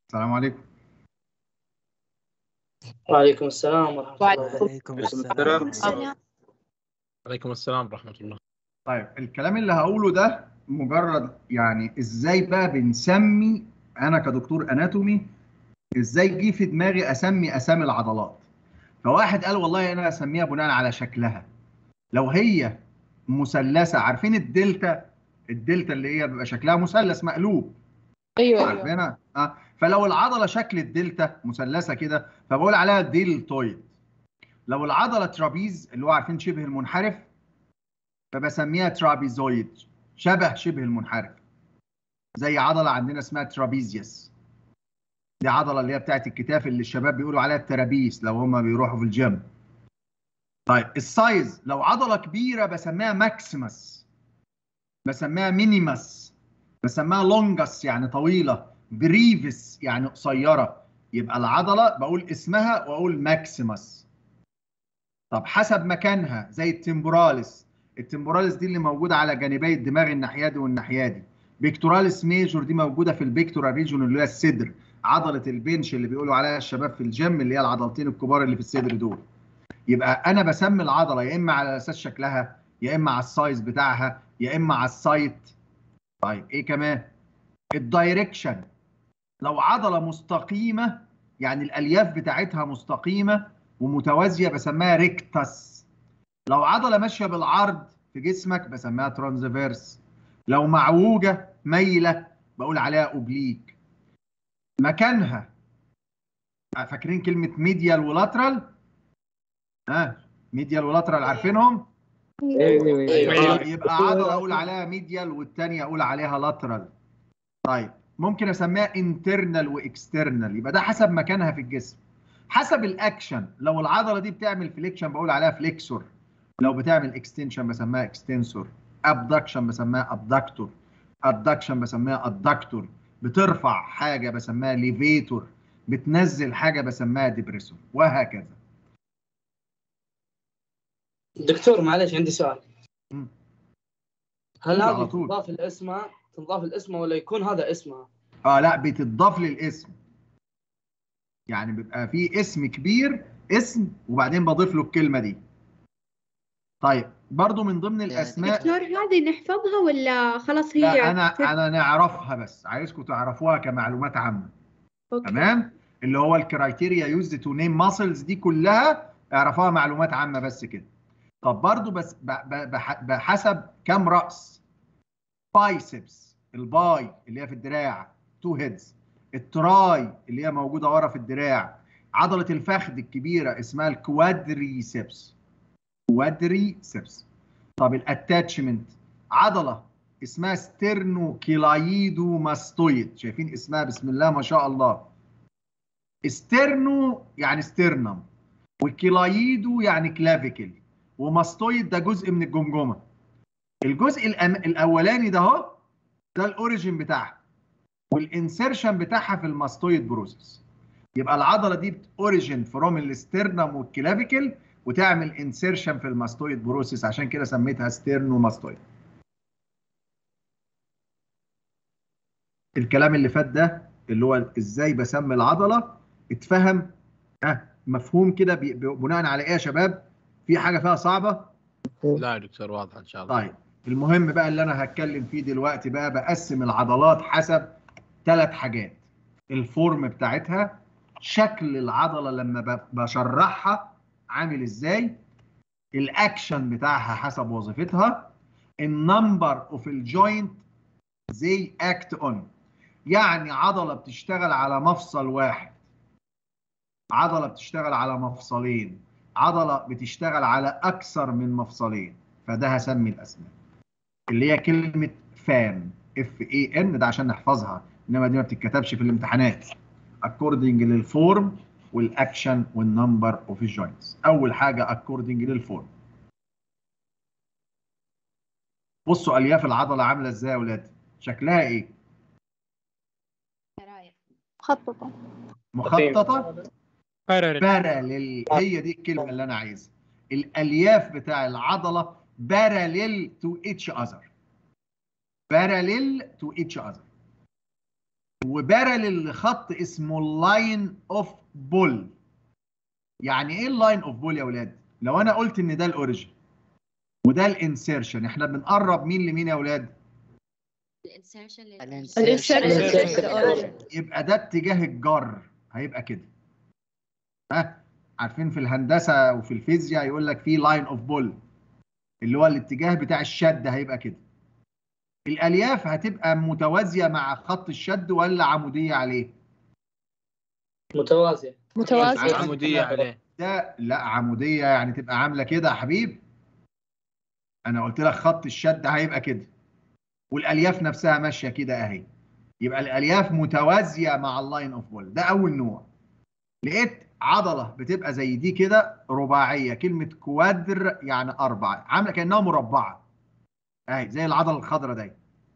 السلام عليكم وعليكم السلام ورحمة الله وبركاته وعليكم السلام السلام. عليكم السلام ورحمة الله طيب الكلام اللي هقوله ده مجرد يعني ازاي بقى بنسمي انا كدكتور اناتومي ازاي جه في دماغي اسمي اسامي العضلات فواحد قال والله انا اسميها بناء على شكلها لو هي مثلثه عارفين الدلتا الدلتا اللي هي بيبقى شكلها مثلث مقلوب ايوه ايوه عارفينها اه فلو العضله شكل الدلتا مثلثه كده فبقول عليها ديلتويد لو العضله ترابيز اللي هو عارفين شبه المنحرف فبسميها ترابيزويد شبه شبه المنحرف زي عضله عندنا اسمها ترابيزيوس دي عضله اللي هي بتاعت الكتاف اللي الشباب بيقولوا عليها الترابيس لو هم بيروحوا في الجيم طيب السايز لو عضله كبيره بسميها ماكسيمس بسميها مينيمس بسميها لونجس يعني طويله بريفس يعني قصيره يبقى العضله بقول اسمها واقول ماكسيمس طب حسب مكانها زي التمبوراليس التمبوراليس دي اللي موجوده على جانبي الدماغ الناحيه دي والناحيه دي بيكتوراليس ميجور دي موجوده في البيكتورال ريجون اللي هي الصدر عضله البنش اللي بيقولوا عليها الشباب في الجيم اللي هي العضلتين الكبار اللي في الصدر دول يبقى انا بسمي العضله يا اما على اساس شكلها يا اما على السايز بتاعها يا اما على السايت طيب ايه كمان الدايركشن لو عضله مستقيمه يعني الالياف بتاعتها مستقيمه ومتوازيه بسميها ريكتس لو عضله ماشيه بالعرض في جسمك بسميها ترانزفيرس لو معوجه مايله بقول عليها اوبليك مكانها فاكرين كلمه ميديال ولاترال ها ميديال ولاترال عارفينهم ايوه ايوه آه، يبقى عضله اقول عليها ميديال والثانيه اقول عليها لاترال طيب ممكن اسميها انترنال واكسترنال يبقى ده حسب مكانها في الجسم حسب الاكشن لو العضله دي بتعمل فليكشن بقول عليها فليكسور لو بتعمل اكستنشن بسميها اكستنسور ابدكشن بسميها ابدكتور ادكشن بسميها ادكتور بترفع حاجه بسميها ليفيتور بتنزل حاجه بسميها ديبريسور وهكذا دكتور معلش عندي سؤال مم. هل على هذه طول. تنضاف الاسمها تنضاف الاسمها ولا يكون هذا اسمها؟ اه لا بتضاف للاسم يعني بيبقى في اسم كبير اسم وبعدين بضيف له الكلمه دي طيب برضو من ضمن الاسماء دكتور هذه نحفظها ولا خلاص هي لا انا انا نعرفها بس عايزكم تعرفوها كمعلومات عامه أوكي. تمام اللي هو الكرايتيريا يوزد تو نيم ماسلز دي كلها اعرفوها معلومات عامه بس كده طب برضو بس ب- ب- بح- بحسب كام راس بايسبس الباي اللي هي في الدراع تو هيدز التراي اللي هي موجوده ورا في الدراع عضله الفخذ الكبيره اسمها الكوادريسبس كوادريسبس طب الاتاتشمنت عضله اسمها ستيرنوكيلايدو ماستويد شايفين اسمها بسم الله ما شاء الله استرنو يعني ستيرنم وكيلايدو يعني كلافيكل وماستويد ده جزء من الجمجمه الجزء الأم... الاولاني ده اهو ده الاوريجين بتاعها والانسيرشن بتاعها في الماستويد بروسيس يبقى العضله دي اوريجين فروم الاسترنم والكلافيكل وتعمل انسيرشن في الماستويد بروسيس عشان كده سميتها ستيرنو ماستويد الكلام اللي فات ده اللي هو ازاي بسمي العضله اتفهم اه مفهوم كده بي- بي- بناء على ايه يا شباب في حاجه فيها صعبه لا يا دكتور واضح ان شاء الله طيب المهم بقى اللي انا هتكلم فيه دلوقتي بقى بقسم العضلات حسب ثلاث حاجات الفورم بتاعتها شكل العضله لما ب- بشرحها عامل ازاي الاكشن بتاعها حسب وظيفتها النمبر اوف الجوينت زي اكت اون يعني عضله بتشتغل على مفصل واحد عضله بتشتغل على مفصلين عضله بتشتغل على اكثر من مفصلين فده هسمي الاسماء اللي هي كلمه فان اف اي ان ده عشان نحفظها انما دي ما بتتكتبش في الامتحانات according للفورم والاكشن والنمبر اوف الجوينتس اول حاجه according للفورم بصوا الياف العضله عامله ازاي يا اولاد شكلها ايه مخططة مخططه باراليل هي دي الكلمه اللي انا عايزها الالياف بتاع العضله باراليل تو اتش اذر باراليل تو اتش اذر وبارل لخط اسمه اللاين اوف بول يعني ايه اللاين اوف بول يا اولاد لو انا قلت ان ده الاوريجن وده الانسيرشن احنا بنقرب مين لمين يا اولاد الانسيرشن يبقى ده اتجاه الجر هيبقى كده ها عارفين في الهندسه وفي الفيزياء يقول لك في لاين اوف بول اللي هو الاتجاه بتاع الشد هيبقى كده الالياف هتبقى متوازيه مع خط الشد ولا عموديه عليه متوازية متوازية عمودية عليه ده لا عموديه يعني تبقى عامله كده يا حبيب انا قلت لك خط الشد هيبقى كده والالياف نفسها ماشيه كده اهي يبقى الالياف متوازيه مع اللاين اوف بول ده اول نوع لقيت عضله بتبقى زي دي كده رباعيه كلمه كوادر يعني اربع عامله كانها مربعه اهي زي العضله الخضراء دي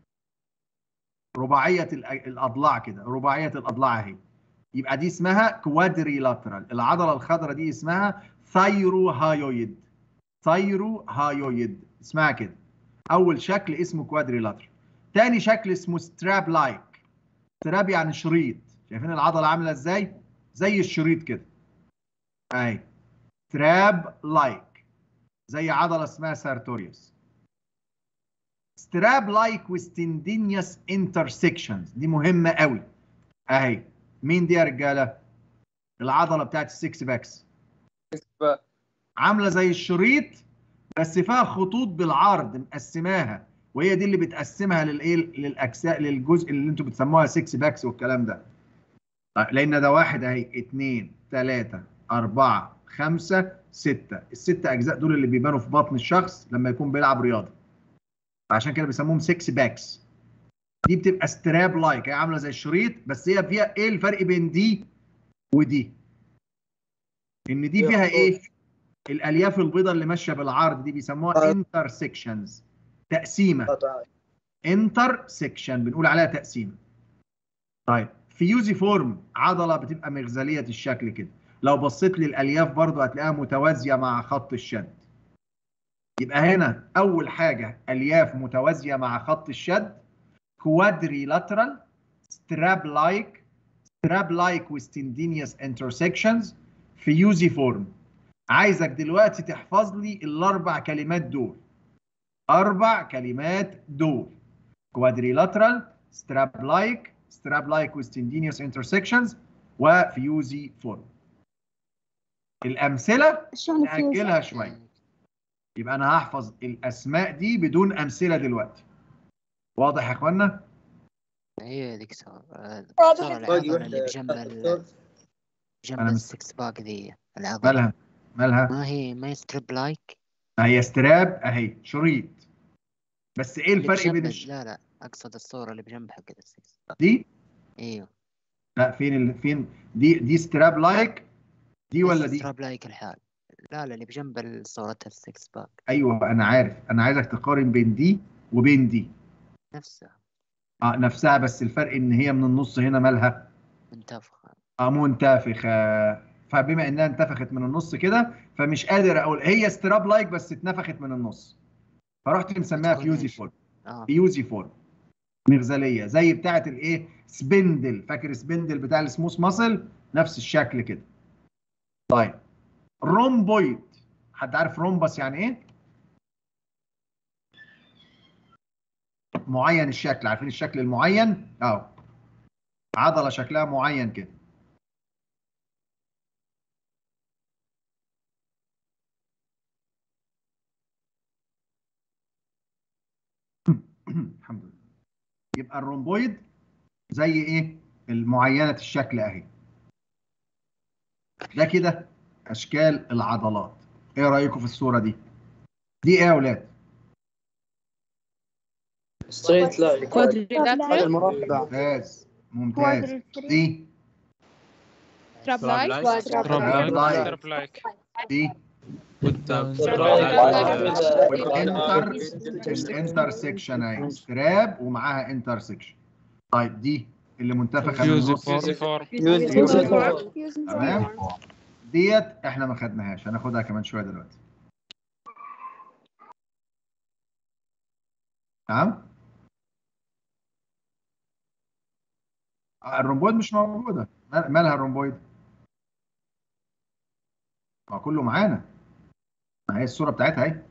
رباعيه الأ- الاضلاع كده رباعيه الاضلاع اهي يبقى دي اسمها كوادريلاترال العضله الخضراء دي اسمها ثايرو هايويد ثايرو هايويد اسمها كده اول شكل اسمه كوادريلاترال تاني شكل اسمه ستراب لايك ستراب يعني شريط شايفين العضله عامله ازاي زي الشريط كده اهي ستراب لايك زي عضله اسمها سارتوريوس ستراب لايك وستندينيوس انترسكشنز دي مهمه قوي اهي مين دي يا رجاله العضله بتاعت السكس باكس عامله زي الشريط بس فيها خطوط بالعرض مقسماها وهي دي اللي بتقسمها للايه للاجزاء للجزء اللي انتوا بتسموها 6 باكس والكلام ده طيب، لان ده واحد اهي اثنين ثلاثة أربعة خمسة ستة الست أجزاء دول اللي بيبانوا في بطن الشخص لما يكون بيلعب رياضة عشان كده بيسموهم 6 باكس دي بتبقى ستراب لايك هي عاملة زي الشريط بس هي فيها ايه الفرق بين دي ودي ان دي فيها ايه الالياف البيضاء اللي ماشيه بالعرض دي بيسموها انترسكشنز تقسيمه انترسكشن بنقول عليها تقسيمه طيب فيوزي فورم عضله بتبقى مغزليه الشكل كده لو بصيت للالياف برضو هتلاقيها متوازيه مع خط الشد يبقى هنا اول حاجه الياف متوازيه مع خط الشد كوادريلاترال ستراب لايك ستراب لايك وستندينيوس انترسكشنز فيوزي فورم عايزك دلوقتي تحفظ لي الاربع كلمات دول اربع كلمات دول كوادريلاترال ستراب لايك ستراب لايك with tendinous intersections وفيوزي فورم الامثله شلون ناجلها فيوز؟ شويه يبقى انا هحفظ الاسماء دي بدون امثله دلوقتي واضح يا اخوانا ايوه يا دكتور آه، واضح. دكتور باقي العضلة واحدة اللي بجنب ال- دكتور. جنب أنا مس- السكس باك ذي العضلة مالها مالها ما هي ما هي ستريب لايك ما هي ستراب اهي شريط بس ايه اللي الفرق بجنب بين ال- الش... لا لا اقصد الصورة اللي بجنب حق السكس دي ايوه لا فين ال... فين دي دي ستراب لايك دي ولا دي ستراب لايك الحال لا لا اللي بجنب صورة السكس باك ايوه انا عارف انا عايزك تقارن بين دي وبين دي نفسها اه نفسها بس الفرق ان هي من النص هنا مالها منتفخة اه منتفخه فبما انها انتفخت من النص كده فمش قادر اقول هي ستراب لايك بس اتنفخت من النص فرحت مسميها بتكون فيوزي إيش؟ فورم اه فيوزي فورم مغزليه زي بتاعه الايه سبندل فاكر سبندل بتاع السموث ماسل نفس الشكل كده طيب رومبويد حد عارف رومبس يعني ايه معين الشكل عارفين الشكل المعين اهو عضله شكلها معين كده الحمد لله يبقى الرومبويد زي ايه المعينه الشكل اهي ده كده اشكال العضلات ايه رايكم في الصوره دي دي ايه يا اولاد ستريت لاين كوادريلاترال المربع ممتاز ممتاز دي ستراب ستراب لايك لايك ستراب ستراب لايك دي قدام والانتر الانترسكشن اهي ستراب ومعاها انترسكشن طيب دي اللي منتفخه من النص فيوزيفورم تمام ديت احنا ما خدناهاش هناخدها كمان شويه دلوقتي نعم آه، الرومبويد مش موجوده مال- مالها الرومبويد ما كله معانا ما هي الصوره بتاعتها اهي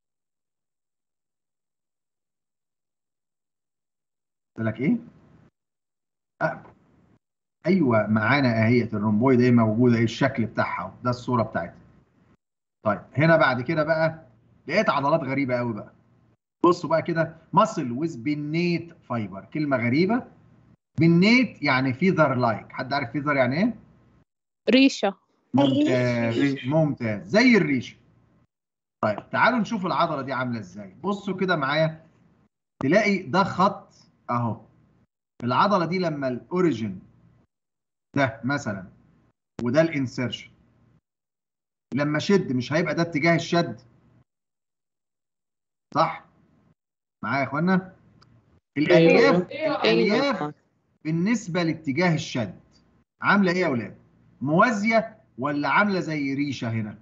قلت لك ايه أه. ايوه معانا اهيت الرومبويد ايه موجوده ايه الشكل بتاعها أهو. ده الصوره بتاعتها طيب هنا بعد كده بقى لقيت عضلات غريبه قوي بقى بصوا بقى كده ماسل ويز بنيت فايبر كلمه غريبه بنيت يعني فيذر لايك حد عارف فيذر يعني ايه ريشة ممتاز ممتاز زي الريشه طيب تعالوا نشوف العضله دي عامله ازاي بصوا كده معايا تلاقي ده خط اهو العضله دي لما الاوريجن ده مثلا وده الانسيرشن لما شد مش هيبقى ده اتجاه الشد صح معايا يا اخوانا الالياف الالياف بالنسبه لاتجاه الشد عامله ايه يا اولاد موازيه ولا عامله زي ريشه هنا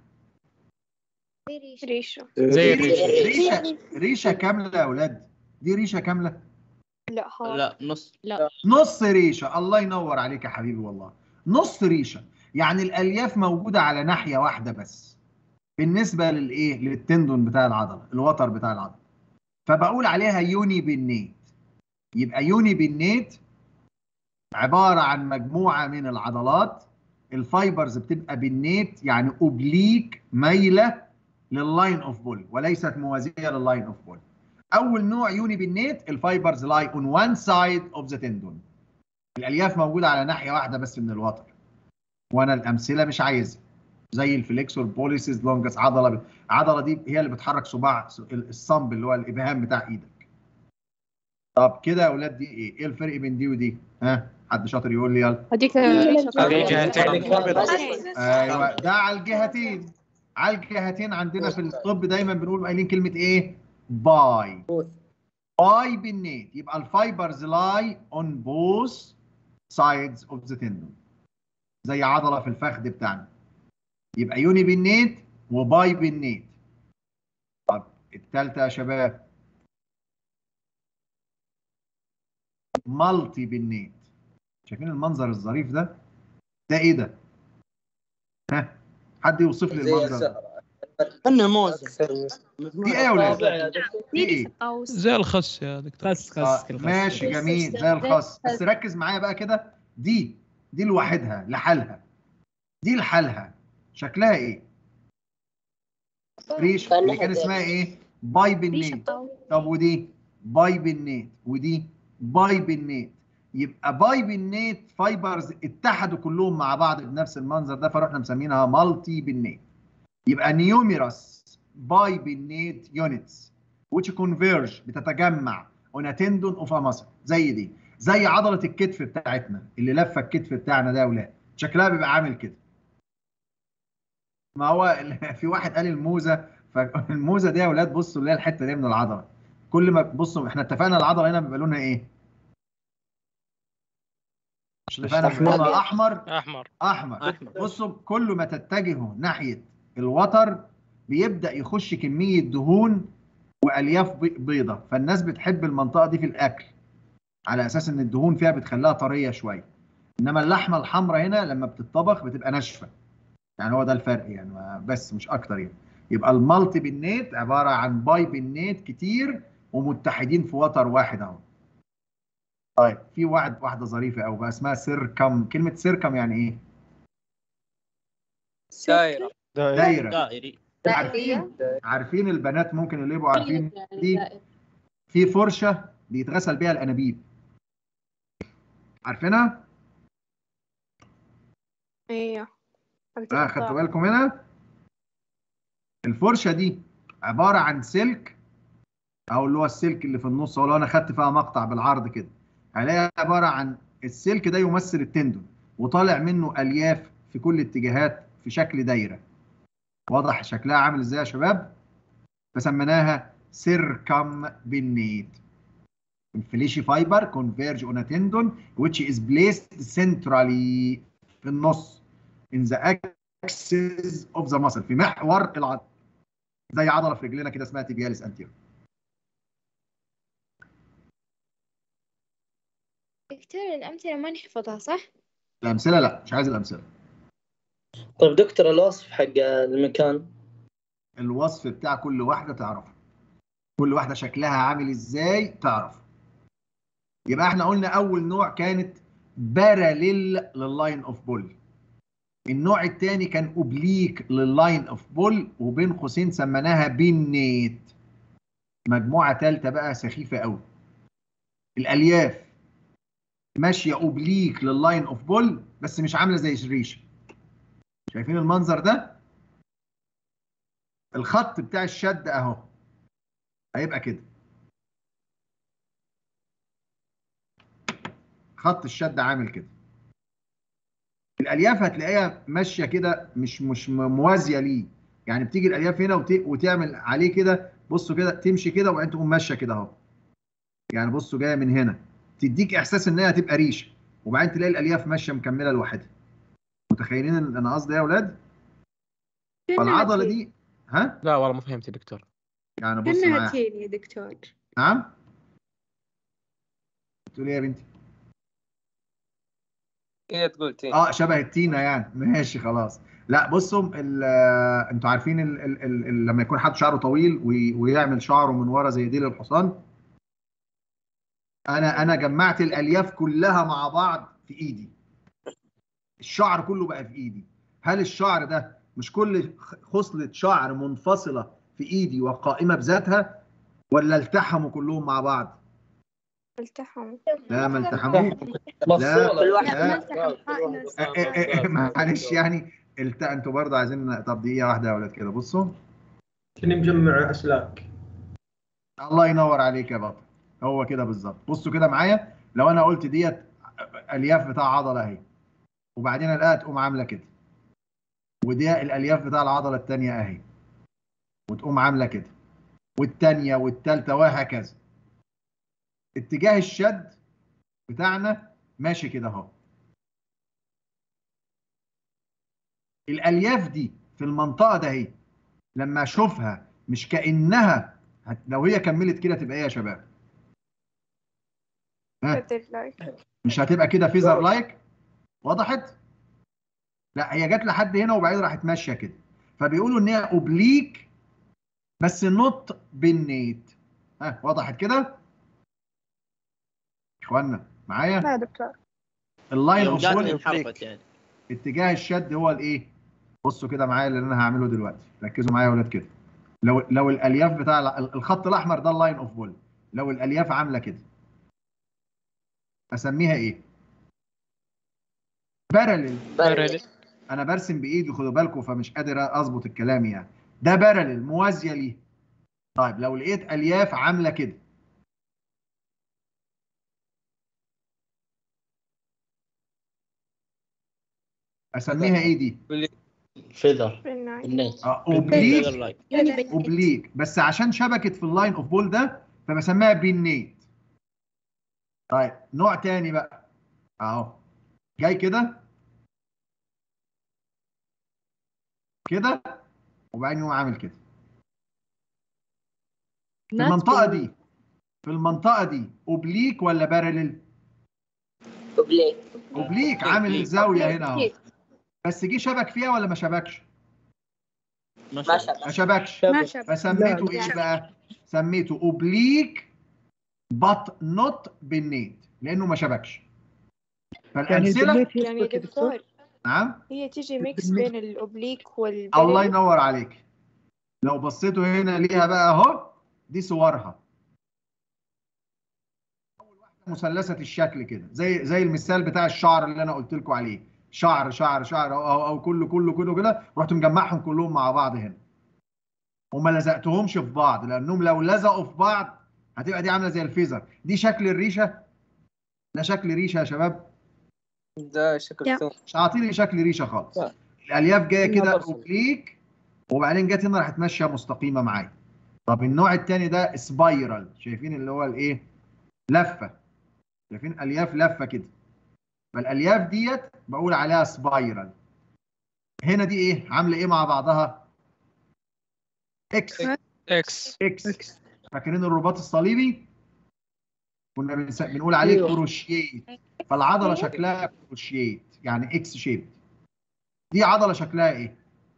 ريشة زي ريشه ريشه كامله يا اولاد دي ريشه كامله لا هو لا نص لا نص ريشه الله ينور عليك يا حبيبي والله نص ريشه يعني الالياف موجوده على ناحيه واحده بس بالنسبه للايه للتندون بتاع العضله الوتر بتاع العضله فبقول عليها يوني بالنيت يبقى يوني بالنيت عباره عن مجموعه من العضلات الفايبرز بتبقى بالنيت يعني اوبليك مايله لللاين اوف بول وليست موازيه لللاين اوف بول اول نوع يوني بالنيت الفايبرز لاي اون وان سايد اوف ذا تندون الالياف موجوده على ناحيه واحده بس من الوتر وانا الامثله مش عايزها زي الفليكسور بوليسيز لونجس عضله العضله دي هي اللي بتحرك صباع الصنب اللي هو الابهام بتاع ايدك طب كده يا اولاد دي ايه ايه الفرق بين دي ودي ها حد شاطر يقول لي يلا هذيك ريشة هذه جهتين ايوه ده على الجهتين على الجهتين عندنا في الطب دايما بنقول قايلين كلمه ايه باي باي بالنيت يبقى الفايبرز لاي اون بوث سايدز اوف ذا تندون زي عضله في الفخذ بتاعنا يبقى يوني بالنيت وباي بالنيت طب الثالثه يا شباب مالتي بالنيت شايفين المنظر الظريف ده ده ايه ده ها حد يوصف لي المنظر ده كنا موز دي ايه يا ولاد دي ايه قوس زي الخس يا دكتور خس آه خس ماشي جميل زي الخاص بس ركز معايا بقى كده دي دي لوحدها لحالها دي لحالها شكلها ايه ريش اللي كان اسمها ايه باي بالنيت طب ودي باي بالنيت ودي باي بالنيت يبقى باي بالنيت فايبرز اتحدوا كلهم مع بعض بنفس المنظر ده فرحنا مسمينها مالتي بالنيت يبقى نيوميرس باي بالنيت يونتس which converge بتتجمع on a tendon of a muscle زي دي زي عضله الكتف بتاعتنا اللي لفه الكتف بتاعنا ده يا اولاد شكلها بيبقى عامل كده ما هو ال- في واحد قال الموزه فالموزه دي يا اولاد بصوا اللي هي الحته دي من العضله كل ما بصوا احنا اتفقنا العضله هنا بيبقى لونها ايه؟ اتفقنا بيبقى لونها احمر احمر احمر أحمر. بصوا كل ما تتجهوا ناحيه الوتر بيبدا يخش كميه دهون والياف بي- بيضه فالناس بتحب المنطقه دي في الاكل على اساس ان الدهون فيها بتخليها طريه شويه انما اللحمه الحمراء هنا لما بتطبخ بتبقى ناشفه يعني هو ده الفرق يعني ما- بس مش اكتر يعني يبقى المالتي بالنيت عباره عن باي بالنيت كتير ومتحدين في وتر واحد اهو طيب في واحد واحده ظريفه قوي بقى اسمها سيركم كلمه سيركم يعني ايه دايرة دايره دائري عارفين عارفين البنات ممكن اللي يبقوا عارفين دي في فرشه بيتغسل بيها الانابيب عارفينها؟ ايوه اه خدتوا بالكم هنا؟ الفرشه دي عباره عن سلك او اللي هو السلك اللي في النص هو لو انا خدت فيها مقطع بالعرض كده هلاقي عباره عن السلك ده يمثل التندون وطالع منه الياف في كل اتجاهات في شكل دايره واضح شكلها عامل ازاي يا شباب فسميناها سيركم بالنيت الفليشي فايبر converge on a tendon which is placed centrally في النص in the axis of the muscle في محور العضله زي عضله في رجلنا كده اسمها tibialis anterior دكتور الأمثلة ما نحفظها صح؟ الامثله لا مش عايز الامثله طيب دكتور الوصف حق المكان الوصف بتاع كل واحده تعرفه كل واحده شكلها عامل ازاي تعرف يبقى احنا قلنا اول نوع كانت باراليل لللاين اوف بول النوع الثاني كان اوبليك لللاين اوف بول وبين قوسين سميناها بينيت مجموعه ثالثه بقى سخيفه قوي الالياف ماشيه اوبليك لللاين اوف بول بس مش عامله زي الريشه شايفين المنظر ده الخط بتاع الشد اهو هيبقى كده خط الشد عامل كده الالياف هتلاقيها ماشيه كده مش مش موازيه ليه يعني بتيجي الالياف هنا وت... وتعمل عليه كده بصوا كده تمشي كده وبعدين تقوم ماشيه كده اهو يعني بصوا جايه من هنا تديك احساس ان هي هتبقى ريشه وبعدين تلاقي الالياف ماشيه مكمله لوحدها متخيلين ان انا قصدي ايه يا اولاد فالعضله دي ها لا والله ما فهمت يا دكتور يعني بص كأنها معايا تين يا دكتور نعم بتقول ايه يا بنتي هي تقول تين اه شبه التينه يعني ماشي خلاص لا بصوا ال- آه، انتوا عارفين ال ال ال ال لما يكون حد شعره طويل وي- ويعمل شعره من ورا زي ديل الحصان انا انا جمعت الالياف كلها مع بعض في ايدي الشعر كله بقى في ايدي هل الشعر ده مش كل خ- خصلة شعر منفصلة في ايدي وقائمة بذاتها ولا التحموا كلهم مع بعض التحموا لا ما التحموش مفصولة. لا كل واحد لا التحم آه، آه، آه، معلش يعني الت... انتوا برضه عايزين طب دقيقة واحدة يا ولاد كده بصوا كني مجمع اسلاك الله ينور عليك يا بطل هو كده بالظبط بصوا كده معايا لو انا قلت ديت الياف بتاع عضله اهي وبعدين الاقيها تقوم عامله كده ودي الالياف بتاع العضله الثانيه اهي وتقوم عامله كده والثانيه والثالثه وهكذا اتجاه الشد بتاعنا ماشي كده اهو الالياف دي في المنطقه ده اهي لما اشوفها مش كانها هت- لو هي كملت كده تبقى ايه يا شباب ها مش هتبقى كده فيزر لايك وضحت لا هي جت لحد هنا وبعدين راحت ماشيه كده فبيقولوا ان هي اوبليك بس نوت بالنيت ها وضحت كده اخوانا معايا لا يا دكتور اللاين يوم اوف جات بول انحرفت يعني اتجاه الشد هو الايه بصوا كده معايا اللي انا هعمله دلوقتي ركزوا معايا يا ولاد كده لو لو الالياف بتاع ال- الخط الاحمر ده اللاين اوف بول لو الالياف عامله كده اسميها ايه بارلل بارلل. انا برسم بايدي خدوا بالكم فمش قادر اظبط الكلام يعني ده بارلل موازيه ليه طيب لو لقيت الياف عامله كده اسميها ايه دي فيذر بالنايت آه، اوبليك يعني اوبليك بس عشان شبكت في اللاين اوف بول ده فبسميها بينيت طيب نوع تاني بقى اهو جاي كده كده وبعدين يقوم عامل كده في المنطقه دي في المنطقه دي اوبليك ولا بارلل اوبليك اوبليك عامل الزاويه هنا اهو بس جه شبك فيها ولا ما شبكش ما ما شبكش ما شبك. فسميته لا. ايه بقى سميته اوبليك بط نوت بالنيت لانه ما شبكش فالامثله يعني يا دكتور نعم هي تيجي ميكس بين الأوبليك والبرل الله ينور عليك لو بصيتوا هنا ليها بقى اهو دي صورها اول واحده مثلثه الشكل كده زي زي المثال بتاع الشعر اللي انا قلت لكم عليه شعر شعر شعر او او, أو كله كله كله كده رحت مجمعهم كلهم مع بعض هنا وما لزقتهمش في بعض لانهم لو لزقوا في بعض هتبقى دي عامله زي الفيزر دي شكل الريشه ده شكل ريشه يا شباب ده شكل ثوم مش عاطيني شكل ريشه خالص الالياف جايه إنها كده برسم. اوبليك وبعدين جت هنا راحت ماشيه مستقيمه معايا طب النوع الثاني ده سبايرال شايفين اللي هو الايه لفه شايفين الياف لفه كده فالالياف ديت بقول عليها سبايرال هنا دي ايه عامله ايه مع بعضها اكس اكس اكس فاكرين الرباط الصليبي كنا بنس- بنقول عليه أيوه. كروشيت فالعضله شكلها كروشيت يعني اكس شيب دي عضله شكلها ايه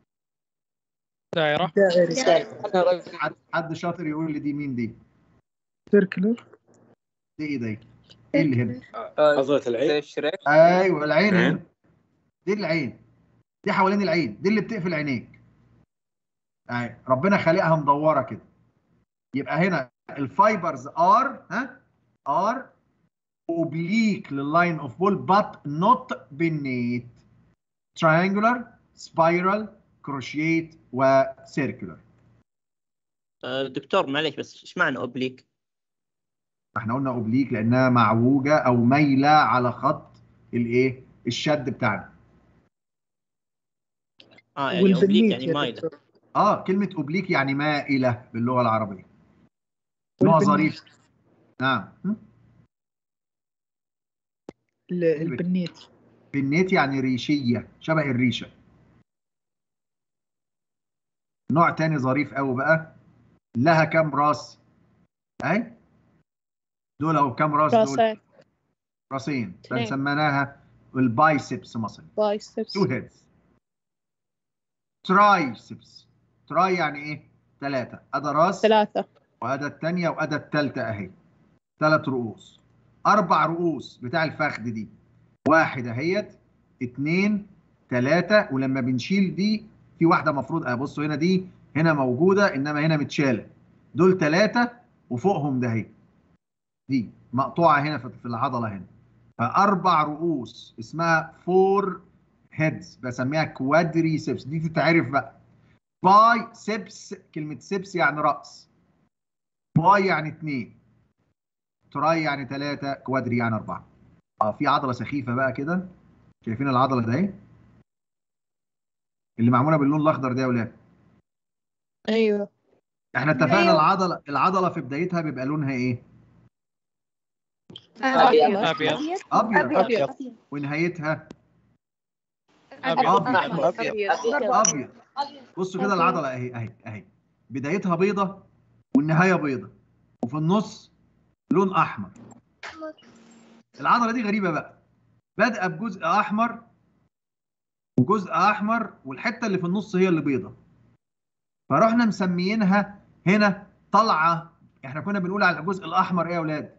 دائرة دائري حد حد شاطر يقول لي دي مين دي سيركلر دي ايه دي ايه اللي هنا عضلة العين زي الشريك ايوه العين هنا دي العين دي حوالين العين دي اللي بتقفل عينيك اهي ربنا خالقها مدوره كده يبقى هنا الفايبرز ار ها ار اوبليك لللاين اوف بول بات نوت بنيت triangular spiral crochet وسيركولار آه، دكتور معلش بس ايش معنى اوبليك؟ احنا قلنا اوبليك لانها معوجه او مايله على خط الايه الشد بتاعنا اه يعني اوبليك والبنيت يعني يا مايله دكتور اه كلمه اوبليك يعني مائله باللغه العربيه نوع والبنيت. ظريف نعم م? ال- البنيت بنيت يعني ريشيه شبه الريشه نوع تاني ظريف قوي بقى لها كام راس اهي دول اهو كام راس دول راسين راسين اثنين. فسميناها البايسبس مثلا بايسبس تو هيدز ترايسبس تراي يعني ايه ثلاثة أدا راس ثلاثة وأدا الثانية وأدا الثالثة أهي ثلاث رؤوس أربع رؤوس بتاع الفخذ دي واحد أهيت اتنين ثلاثة ولما بنشيل دي في واحدة مفروض أه بصوا هنا دي هنا موجودة إنما هنا متشالة دول ثلاثة وفوقهم ده اهي دي مقطوعة هنا في في العضلة هنا فأربع رؤوس اسمها فور هيدز بسميها كوادريسبس دي تتعرف بقى باي سبس كلمة سبس يعني رأس باي يعني اثنين تراي يعني ثلاثة كوادري يعني أربعة اه في عضلة سخيفة بقى كده شايفين العضلة ده اهي اللي معمولة باللون الأخضر ده يا ولاد ايوه احنا اتفقنا أيوة. العضلة العضلة في بدايتها بيبقى لونها ايه؟ أبيض أبيض أبيض أبيض ونهايتها أبيض أبيض. أبيض أبيض بصوا كده العضلة اهي اهي اهي بدايتها بيضة والنهاية بيضة وفي النص لون أحمر العضلة دي غريبة بقى بادئة بجزء أحمر وجزء أحمر والحتة اللي في النص هي اللي بيضة فرحنا مسميينها هنا طالعة احنا كنا بنقول على الجزء الأحمر ايه يا أولاد؟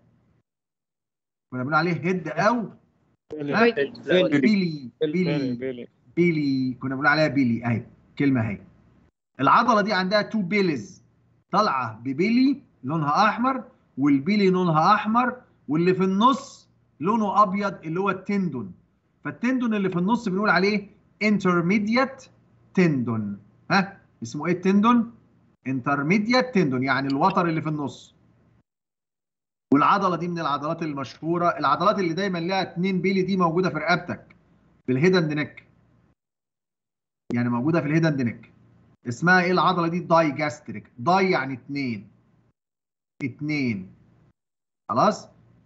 كنا بنقول عليه هيد أو ها؟ بيلي بيلي بيلي كنا بنقول عليها بيلي اهي كلمه اهي العضله دي عندها تو بيلز طالعه ببيلي لونها احمر والبيلي لونها احمر واللي في النص لونه ابيض اللي هو التندون فالتندون اللي في النص بنقول عليه انترميديت تندون ها اسمه ايه التندون انترميديت تندون يعني الوتر اللي في النص والعضله دي من العضلات المشهوره العضلات اللي دايما لها اتنين بيلي دي موجوده في رقبتك في الهيدن نيك يعني موجوده في الهيدن نيك اسمها ايه العضله دي داي جاستريك داي يعني اتنين اتنين خلاص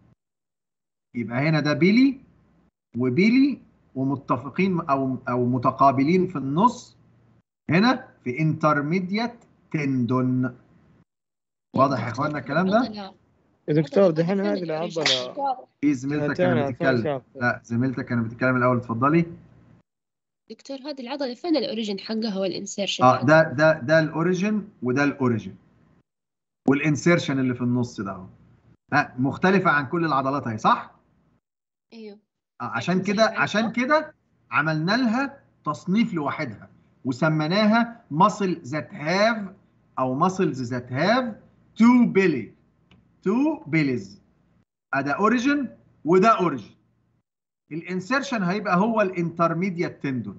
يبقى هنا ده بيلي وبيلي ومتفقين او او متقابلين في النص هنا في انترميديت تندون واضح يا اخوانا الكلام ده يا دكتور دحين هذه العضلة في زميلتك سنتين كانت بتتكلم شاف. لا زميلتك كانت بتتكلم الاول اتفضلي دكتور هذه العضلة فين الأوريجين حقها والإنسيرشن اه ده ده ده الاوريجن وده الاوريجن والانسيرشن اللي في النص ده اهو ها مختلفه عن كل العضلات اهي صح أيوه آه عشان كده عشان كده عملنا لها تصنيف لوحدها وسميناها muscle that have او muscles that have two belly two bellies ده اوريجن وده اوريجن الانسيرشن هيبقى هو الانترميديت تندون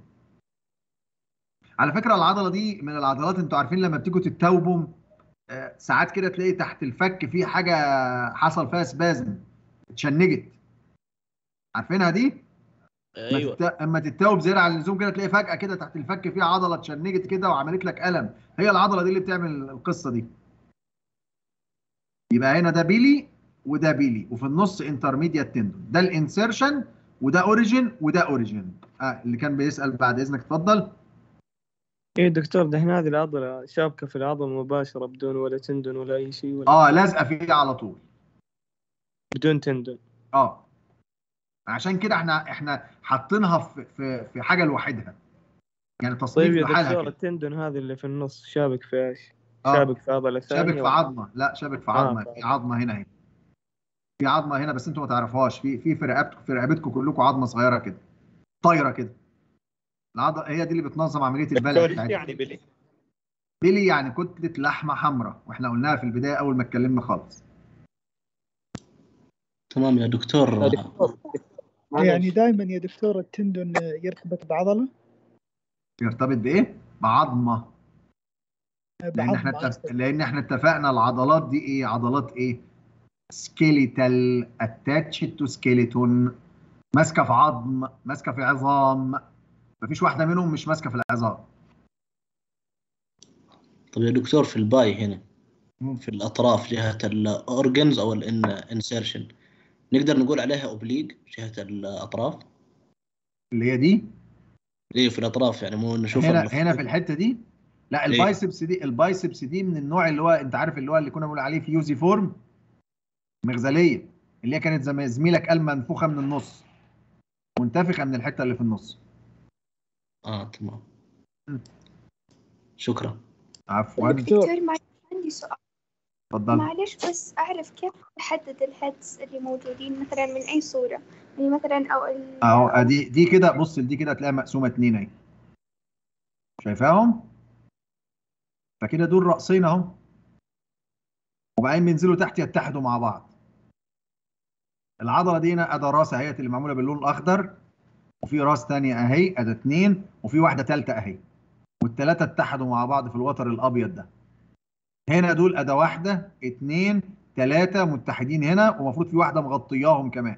على فكره العضله دي من العضلات انتوا عارفين لما بتيجوا تتوبوا آه، ساعات كده تلاقي تحت الفك في حاجه حصل فيها سبازم اتشنجت عارفينها دي؟ اما ايوه تت- اما تتوب زياده عن اللزوم كده تلاقي فجاه كده تحت الفك في عضله اتشنجت كده وعملت لك الم هي العضله دي اللي بتعمل القصه دي يبقى هنا ده بيلي وده بيلي وفي النص انترميديت تندون ده الانسيرشن وده اوريجن وده اوريجن آه اللي كان بيسال بعد اذنك اتفضل ايه دكتور دحين هذه العضلة شابكة في العضلة مباشرة بدون ولا تندون ولا أي شيء ولا اه لازقه فيه على طول بدون تندون اه عشان كده احنا احنا حاطينها في في في حاجه لوحدها يعني تصنيف طيب يا لحالها دكتور كده التندون هذا اللي في النص شابك في ايش؟ آه. شابك في عضلة ثانية شابك في ولا- عظمه لا شابك في آه، عظمه في في عظمه هنا اهي في عظمه هنا بس انتوا ما تعرفوهاش في في في رقبتكم في رقبتكم كلكم عظمه صغيره كده طايره كده العضله هي دي اللي بتنظم عمليه البلع بتاعتنا يعني بلي بيلي يعني كتله لحمه حمراء واحنا قلناها في البدايه اول ما اتكلمنا خالص تمام يا دكتور يعني دائما يا دكتور التندون يرتبط بعضله يرتبط بايه؟ بعظمه لان احنا بعظمه اتف... لان احنا اتفقنا العضلات دي ايه؟ عضلات ايه؟ سكيليتال اتاتشد تو سكيليتون ماسكه في عظم ماسكه في عظام مفيش واحده منهم مش ماسكه في العظام طب يا دكتور في الباي هنا في الأطراف جهة الأورجنز أو الانسيرشن نقدر نقول عليها أوبليج جهة الأطراف اللي هي دي إيه في الأطراف يعني مو نشوف هنا الف- هنا في الحته دي لا إيه؟ البايسبس دي البايسبس دي من النوع اللي هو انت عارف اللي هو اللي كنا بنقول عليه فيوزي فورم مغزليه اللي هي كانت زي ما زميلك قال منفوخه من النص منتفخه من الحته اللي في النص آه تمام شكرا عفوا دكتور معلش عندي سؤال اتفضل معلش بس أعرف كيف أحدد الهيدز اللي موجودين مثلا من أي صورة يعني مثلا أو ال... اهو ادي دي كده بص دي كده هتلاقيها مقسومه اتنين اهي شايفاهم فكده دول رأسين اهو وبعدين بينزلوا تحت يتحدوا مع بعض العضله دي هنا ادي راس اهيت اللي معموله باللون الاخضر وفي راس تانية اهي ادي اتنين وفي واحده تالتة اهي والتلاته اتحدوا مع بعض في الوتر الابيض ده هنا دول اداه واحده اتنين تلاته متحدين هنا ومفروض في واحده مغطياهم كمان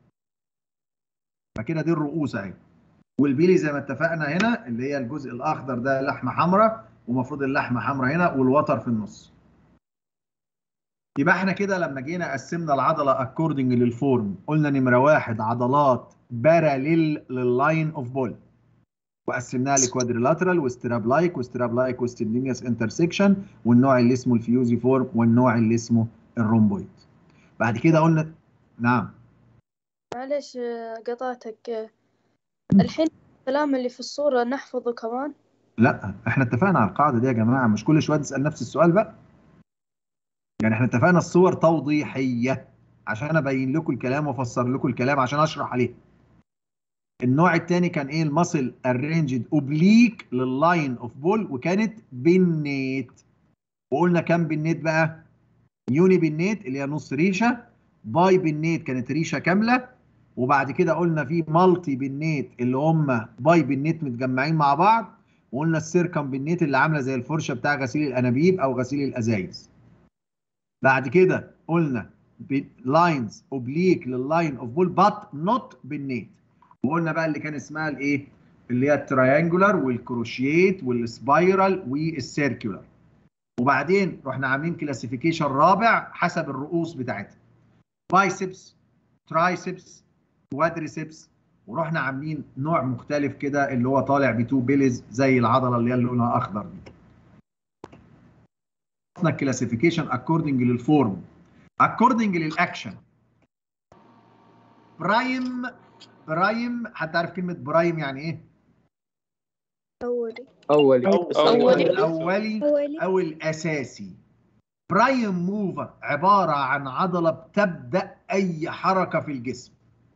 فكده دي الرؤوس اهي والبيلي زي ما اتفقنا هنا اللي هي الجزء الاخضر ده لحمه حمراء ومفروض اللحمه حمراء هنا والوتر في النص يبقى احنا كده لما جينا قسمنا العضله اكوردنج للفورم قلنا نمره واحد عضلات باراليل لللاين اوف بول وقسمناها لكوادريلاترال وستراب لايك وستراب لايك وستندينيوس انترسكشن والنوع اللي اسمه الفيوزي فورم والنوع اللي اسمه الرومبويد بعد كده قلنا نعم معلش آه، قطعتك آه، الحين الكلام اللي في الصورة نحفظه كمان لا احنا اتفقنا على القاعده دي يا جماعه مش كل شويه تسال نفس السؤال بقى يعني احنا اتفقنا الصور توضيحيه عشان ابين لكم الكلام وافسر لكم الكلام عشان اشرح عليه النوع الثاني كان ايه المصل ارينجد اوبليك لللاين اوف بول وكانت بالنيت وقلنا كام بالنيت بقى يوني بالنيت اللي هي نص ريشه باي بالنيت كانت ريشه كامله وبعد كده قلنا في مالتي بالنيت اللي هم باي بالنيت متجمعين مع بعض وقلنا السيركم بالنيت اللي عامله زي الفرشه بتاع غسيل الانابيب او غسيل الازايز بعد كده قلنا لاينز اوبليك لللاين اوف بول بات نوت بالنيت وقلنا بقى اللي كان اسمها الايه اللي هي التريانجولار والكروشيت والسبايرال والسيركولار وبعدين رحنا عاملين كلاسيفيكيشن رابع حسب الرؤوس بتاعتها بايسبس ترايسبس كوادريسبس ورحنا عاملين نوع مختلف كده اللي هو طالع بتو بيلز زي العضله اللي هي اللي لونها اخضر دي خلصنا الكلاسيفيكيشن اكوردنج للفورم اكوردنج للاكشن برايم برايم حد عارف كلمه برايم يعني ايه أولي اولي أولي. الاولي او الاساسي برايم موفر عباره عن عضله بتبدا اي حركه في الجسم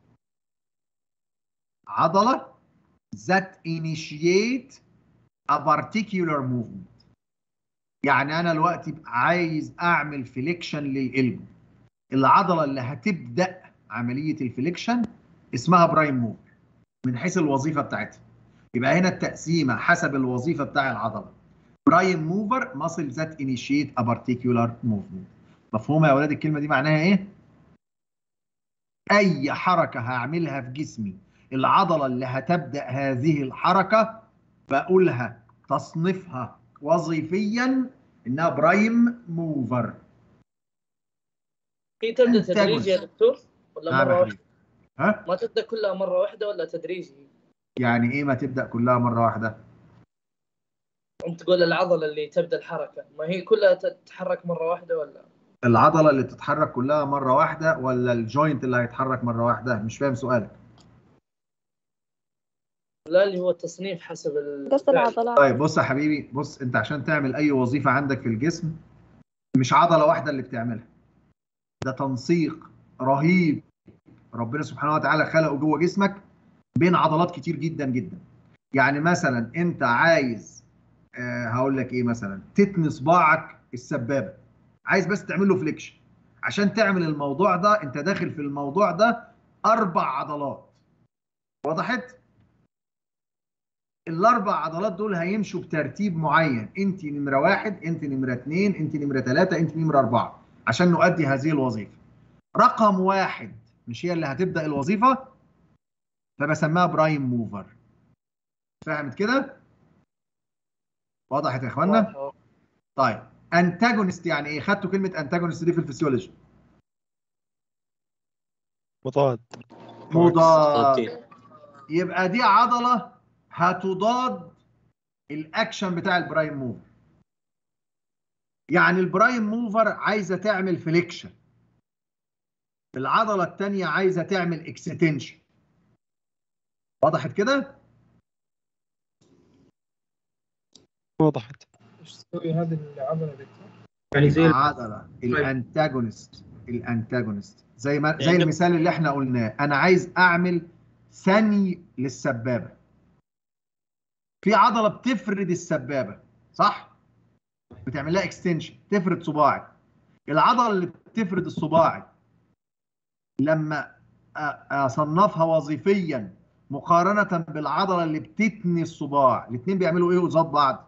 عضله that initiate a particular movement يعني انا دلوقتي عايز اعمل فليكشن للقلب العضله اللي هتبدا عمليه الفليكشن اسمها برايم موفر من حيث الوظيفه بتاعتها يبقى هنا التقسيمه حسب الوظيفه بتاع العضله برايم موفر ماسل ذات انيشيت ا بارتيكولار موفمنت مفهومه يا اولاد الكلمه دي معناها ايه اي حركه هعملها في جسمي العضله اللي هتبدا هذه الحركه بقولها تصنيفها وظيفيا انها برايم موفر هي تبدا أنت تدريجي يا جزء. دكتور ولا نعم يا مره حبيبي. واحده؟ ها ما تبدا كلها مره واحده ولا تدريجي؟ يعني ايه ما تبدا كلها مره واحده انت تقول العضله اللي تبدا الحركه ما هي كلها تتحرك مره واحده ولا؟ العضله اللي بتتحرك كلها مره واحده ولا الجوينت اللي هيتحرك مره واحده مش فاهم سؤالك لا اللي هو التصنيف حسب ال قصد العضلات طيب بص يا حبيبي بص انت عشان تعمل اي وظيفه عندك في الجسم مش عضله واحده اللي بتعملها ده تنسيق رهيب ربنا سبحانه وتعالى خلقه جوه جسمك بين عضلات كتير جدا جدا يعني مثلا انت عايز آه هقول لك ايه مثلا تتني صباعك السبابه عايز بس تعمل له فليكشن عشان تعمل الموضوع ده انت داخل في الموضوع ده اربع عضلات وضحت الاربع عضلات دول هيمشوا بترتيب معين انت نمره واحد انت نمره اثنين انت نمره ثلاثه انت نمره اربعه عشان نؤدي هذه الوظيفه رقم واحد مش هي اللي هتبدا الوظيفه فبسميها برايم موفر فهمت كده وضحت يا اخوانا طيب انتاجونست يعني ايه خدتوا كلمه انتاجونست دي في الفسيولوجي مضاد مضاد يبقى دي عضله هتضاد الاكشن بتاع البرايم موفر يعني البرايم موفر عايزه تعمل فليكشن العضله الثانيه عايزه تعمل اكستنشن وضحت كده وضحت ايش تسوي هذه العضله دكتور؟ يعني زي العضله الانتاجونست الانتاجونست زي ما زي يعني- المثال اللي احنا قلناه انا عايز اعمل ثني للسبابه في عضله بتفرد السبابه صح بتعمل لها اكستنشن تفرد صباعك العضله اللي بتفرد الصباع لما أ- اصنفها وظيفيا مقارنه بالعضله اللي بتتني الصباع الاثنين بيعملوا ايه قصاد بعض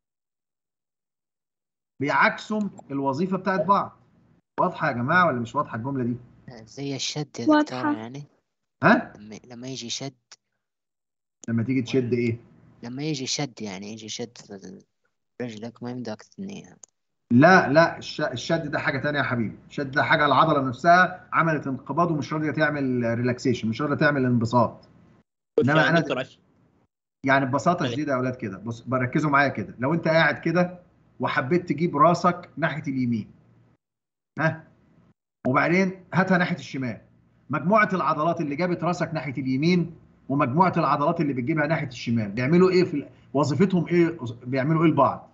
بيعكسوا الوظيفه بتاعت بعض واضحه يا جماعه ولا مش واضحه الجمله دي زي الشد يا واضحة. دكتور يعني ها لما لما يجي شد لما تيجي تشد ايه لما يجي شد يعني يجي شد في رجلك ما يمداك تثنيها لا لا الش- الشد ده حاجه تانية يا حبيبي الشد ده حاجه العضله نفسها عملت انقباض ومش راضيه تعمل ريلاكسيشن مش راضيه تعمل انبساط انما يا انا دكتور عش- يعني ببساطه شديده يا اولاد كده بص بركزوا معايا كده لو انت قاعد كده وحبيت تجيب راسك ناحيه اليمين ها وبعدين هاتها ناحيه الشمال مجموعه العضلات اللي جابت راسك ناحيه اليمين ومجموعه العضلات اللي بتجيبها ناحيه الشمال بيعملوا ايه في ال- وظيفتهم ايه بيعملوا ايه لبعض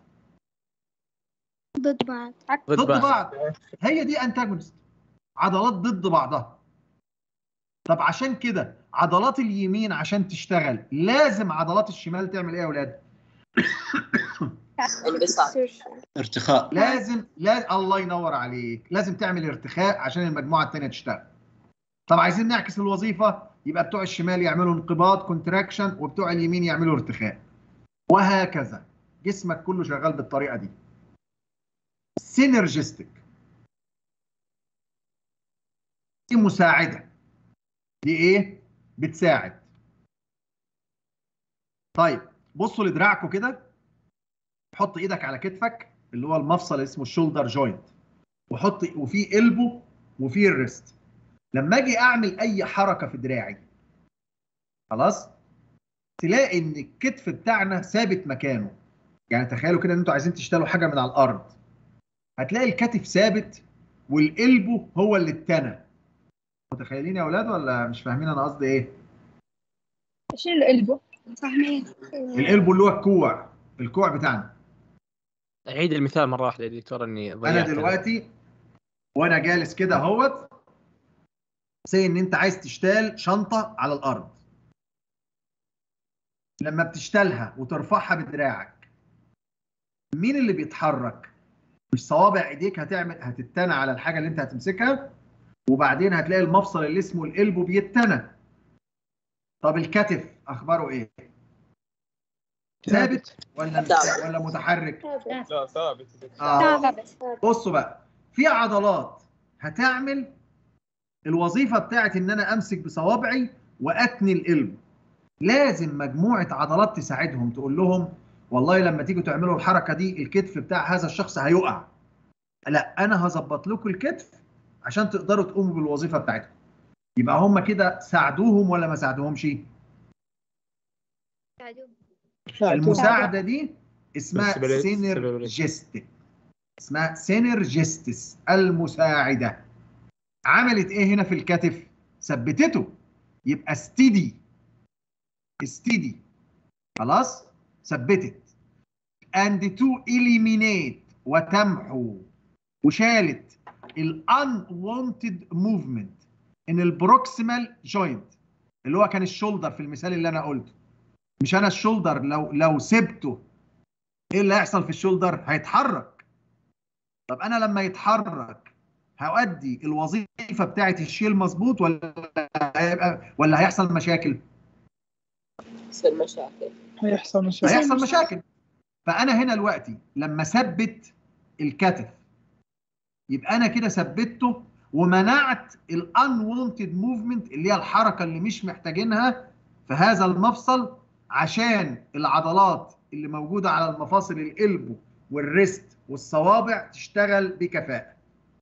ضد بعض ضد بعض هي دي انتاجونست عضلات ضد بعضها طب عشان كده عضلات اليمين عشان تشتغل لازم عضلات الشمال تعمل ايه يا اولاد ارتخاء لازم لا الله ينور عليك لازم تعمل ارتخاء عشان المجموعه الثانيه تشتغل طب عايزين نعكس الوظيفه يبقى بتوع الشمال يعملوا انقباض كونتراكشن وبتوع اليمين يعملوا ارتخاء وهكذا جسمك كله شغال بالطريقه دي سينرجستك دي مساعده دي ايه بتساعد طيب بصوا لدراعكم كده حط ايدك على كتفك اللي هو المفصل اللي اسمه الشولدر جوينت وحط وفي قلبه وفي الريست لما اجي اعمل اي حركه في دراعي خلاص تلاقي ان الكتف بتاعنا ثابت مكانه يعني تخيلوا كده ان انتوا عايزين تشتغلوا حاجه من على الارض هتلاقي الكتف ثابت والقلبه هو اللي اتنى متخيلين يا اولاد ولا مش فاهمين انا قصدي ايه ايش القلبه؟ فاهمين القلبه اللي هو الكوع الكوع بتاعنا عيد المثال مره واحده يا دكتور اني انا ضيعت دلوقتي وانا جالس كده اهوت سي ان انت عايز تشتال شنطه على الارض لما بتشتلها وترفعها بدراعك مين اللي بيتحرك مش صوابع ايديك هتعمل هتتنى على الحاجه اللي انت هتمسكها وبعدين هتلاقي المفصل اللي اسمه القلب بيتنى طب الكتف اخباره ايه ثابت ولا مش- ولا متحرك لا ثابت آه. بصوا بقى في عضلات هتعمل الوظيفه بتاعت ان انا امسك بصوابعي واتني القلب لازم مجموعه عضلات تساعدهم تقول لهم والله لما تيجوا تعملوا الحركه دي الكتف بتاع هذا الشخص هيقع لا انا هظبط لكم الكتف عشان تقدروا تقوموا بالوظيفه بتاعتكم يبقى هم كده ساعدوهم ولا ما ساعدوهمش المساعده دي اسمها Sensibility- سينرجستيك اسمها سينرجستس المساعده عملت ايه هنا في الكتف ثبتته يبقى ستيدي ستيدي خلاص ثبتت and to eliminate وتمحو وشالت ال unwanted movement ان البروكسيمال جوينت اللي هو كان الشولدر في المثال اللي انا قلته مش انا الشولدر لو لو سبته ايه اللي هيحصل في الشولدر هيتحرك طب انا لما يتحرك هؤدي الوظيفه بتاعت الشيل مظبوط ولا هيبقى ولا هيحصل مشاكل يصير مشاكل هيحصل مشاكل هيحصل مشاكل فانا هنا دلوقتي لما اثبت الكتف يبقى انا كده ثبته ومنعت الانونتد موفمنت اللي هي الحركه اللي مش محتاجينها في هذا المفصل عشان العضلات اللي موجوده على المفاصل القلب والريست والصوابع تشتغل بكفاءه.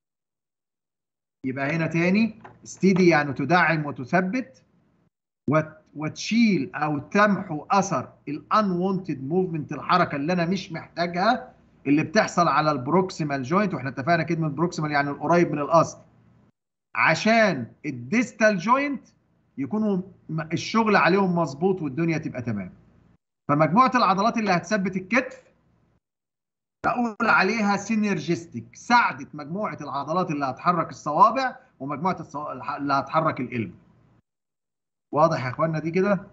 يبقى هنا تاني ستيدي يعني تدعم وتثبت وتشيل او تمحو اثر الانونتد موفمنت الحركه اللي انا مش محتاجها اللي بتحصل على البروكسيمال جوينت واحنا اتفقنا كلمه بروكسيمال يعني القريب من الاصل عشان الديستال جوينت يكونوا الشغل عليهم مظبوط والدنيا تبقى تمام فمجموعه العضلات اللي هتثبت الكتف بقول عليها سينرجستيك ساعدت مجموعه العضلات اللي هتحرك الصوابع ومجموعه الصو... اللي هتحرك القلب واضح يا اخوانا دي كده